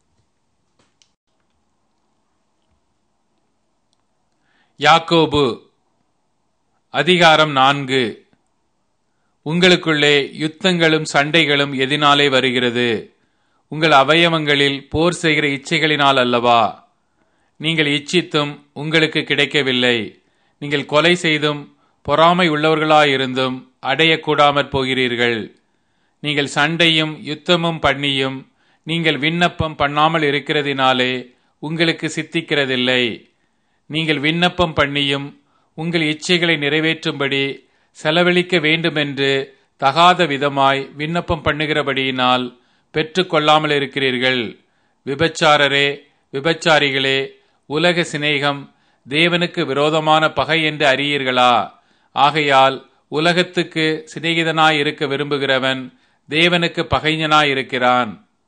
யாக்கோபு அதிகாரம் நான்கு உங்களுக்குள்ளே யுத்தங்களும் சண்டைகளும் எதினாலே வருகிறது உங்கள் அவயவங்களில் போர் செய்கிற இச்சைகளினால் அல்லவா நீங்கள் இச்சித்தும் உங்களுக்கு கிடைக்கவில்லை நீங்கள் கொலை செய்தும் பொறாமை உள்ளவர்களாயிருந்தும் அடையக்கூடாமற் போகிறீர்கள் நீங்கள் சண்டையும் யுத்தமும் பண்ணியும் நீங்கள் விண்ணப்பம் பண்ணாமல் இருக்கிறதினாலே உங்களுக்கு சித்திக்கிறதில்லை நீங்கள் விண்ணப்பம் பண்ணியும் உங்கள் இச்சைகளை நிறைவேற்றும்படி செலவழிக்க வேண்டுமென்று தகாத விதமாய் விண்ணப்பம் பண்ணுகிறபடியினால் பெற்றுக்கொள்ளாமல் இருக்கிறீர்கள் விபச்சாரரே விபச்சாரிகளே உலக சிநேகம் தேவனுக்கு விரோதமான பகை என்று அறியீர்களா ஆகையால் உலகத்துக்கு சிநேகிதனாய் இருக்க விரும்புகிறவன் தேவனுக்கு பகைஞனாய் இருக்கிறான்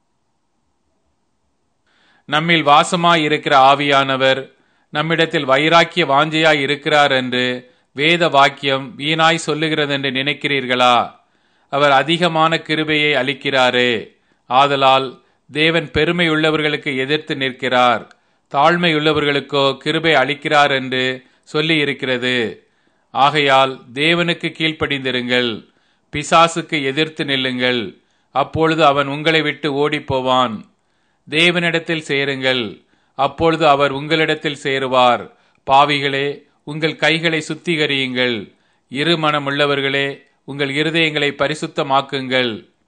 நம்மில் வாசமாய் இருக்கிற ஆவியானவர் நம்மிடத்தில் வைராக்கிய வாஞ்சையாய் இருக்கிறார் என்று வேத வாக்கியம் வீணாய் சொல்லுகிறது என்று நினைக்கிறீர்களா அவர் அதிகமான கிருபையை அளிக்கிறாரே ஆதலால் தேவன் பெருமை உள்ளவர்களுக்கு எதிர்த்து நிற்கிறார் தாழ்மை உள்ளவர்களுக்கோ கிருபை அளிக்கிறார் என்று சொல்லி இருக்கிறது ஆகையால் தேவனுக்கு கீழ்ப்படிந்திருங்கள் பிசாசுக்கு எதிர்த்து நில்லுங்கள் அப்பொழுது அவன் உங்களை விட்டு ஓடிப்போவான் தேவனிடத்தில் சேருங்கள் அப்பொழுது அவர் உங்களிடத்தில் சேருவார் பாவிகளே உங்கள் கைகளை சுத்திகரியுங்கள் இரு மனமுள்ளவர்களே உங்கள் இருதயங்களை பரிசுத்தமாக்குங்கள்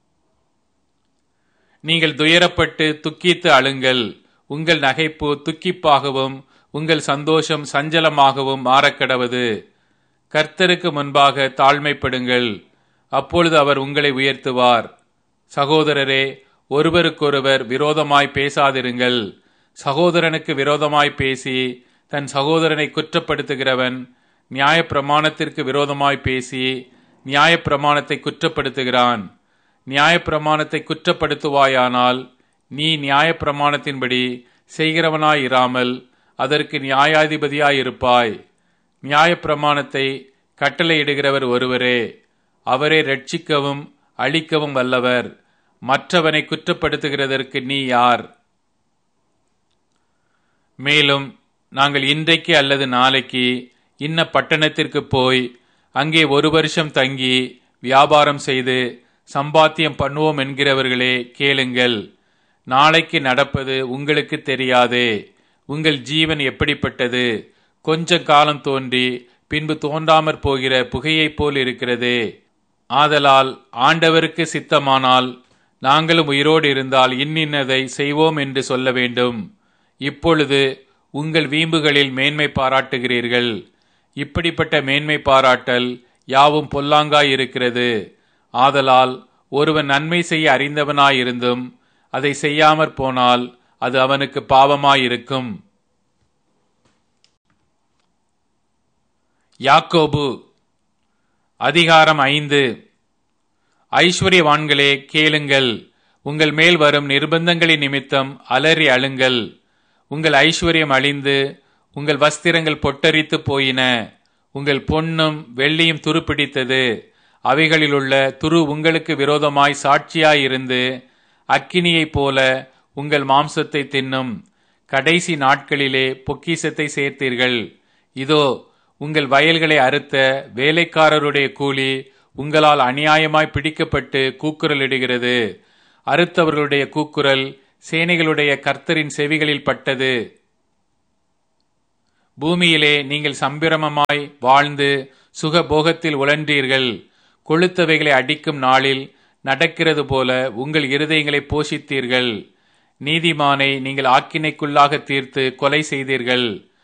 நீங்கள் துயரப்பட்டு துக்கித்து அழுங்கள் உங்கள் நகைப்பு துக்கிப்பாகவும் உங்கள் சந்தோஷம் சஞ்சலமாகவும் மாறக்கடவது கர்த்தருக்கு முன்பாக தாழ்மைப்படுங்கள் அப்பொழுது அவர் உங்களை உயர்த்துவார் சகோதரரே ஒருவருக்கொருவர் விரோதமாய் பேசாதிருங்கள் சகோதரனுக்கு விரோதமாய் பேசி தன் சகோதரனை குற்றப்படுத்துகிறவன் நியாயப்பிரமாணத்திற்கு விரோதமாய் பேசி நியாயப்பிரமாணத்தை குற்றப்படுத்துகிறான் நியாயப்பிரமாணத்தை குற்றப்படுத்துவாயானால் நீ நியாயப்பிரமாணத்தின்படி செய்கிறவனாயிராமல் அதற்கு நியாயாதிபதியாயிருப்பாய் நியாயப்பிரமாணத்தை கட்டளையிடுகிறவர் ஒருவரே அவரே ரட்சிக்கவும் அழிக்கவும் வல்லவர் மற்றவனை குற்றப்படுத்துகிறதற்கு நீ யார் மேலும் நாங்கள் இன்றைக்கு அல்லது நாளைக்கு இன்ன பட்டணத்திற்கு போய் அங்கே ஒரு வருஷம் தங்கி வியாபாரம் செய்து சம்பாத்தியம் பண்ணுவோம் என்கிறவர்களே கேளுங்கள் நாளைக்கு நடப்பது உங்களுக்கு தெரியாதே உங்கள் ஜீவன் எப்படிப்பட்டது கொஞ்ச காலம் தோன்றி பின்பு தோன்றாமற் போகிற புகையைப் போல் இருக்கிறதே ஆதலால் ஆண்டவருக்கு சித்தமானால் நாங்களும் உயிரோடு இருந்தால் இன்னின்னதை செய்வோம் என்று சொல்ல வேண்டும் இப்பொழுது உங்கள் வீம்புகளில் மேன்மை பாராட்டுகிறீர்கள் இப்படிப்பட்ட மேன்மை பாராட்டல் யாவும் பொல்லாங்காய் இருக்கிறது ஆதலால் ஒருவன் நன்மை செய்ய அறிந்தவனாயிருந்தும் அதை செய்யாமற் போனால் அது அவனுக்கு பாவமாயிருக்கும் யாக்கோபு அதிகாரம் ஐந்து ஐஸ்வர்யவான்களே கேளுங்கள் உங்கள் மேல் வரும் நிர்பந்தங்களின் நிமித்தம் அலறி அழுங்கள் உங்கள் ஐஸ்வர்யம் அழிந்து உங்கள் வஸ்திரங்கள் பொட்டரித்து போயின உங்கள் பொன்னும் வெள்ளியும் துருப்பிடித்தது அவைகளிலுள்ள துரு உங்களுக்கு விரோதமாய் சாட்சியாயிருந்து அக்கினியைப் போல உங்கள் மாம்சத்தை தின்னும் கடைசி நாட்களிலே பொக்கிசத்தை சேர்த்தீர்கள் இதோ உங்கள் வயல்களை அறுத்த வேலைக்காரருடைய கூலி உங்களால் அநியாயமாய் பிடிக்கப்பட்டு கூக்குரலிடுகிறது அறுத்தவர்களுடைய கூக்குரல் சேனைகளுடைய கர்த்தரின் செவிகளில் பட்டது பூமியிலே நீங்கள் சம்பிரமமாய் வாழ்ந்து சுகபோகத்தில் உழன்றீர்கள் கொளுத்தவைகளை அடிக்கும் நாளில் நடக்கிறது போல உங்கள் இருதயங்களை போஷித்தீர்கள் நீதிமானை நீங்கள் ஆக்கினைக்குள்ளாக தீர்த்து கொலை செய்தீர்கள்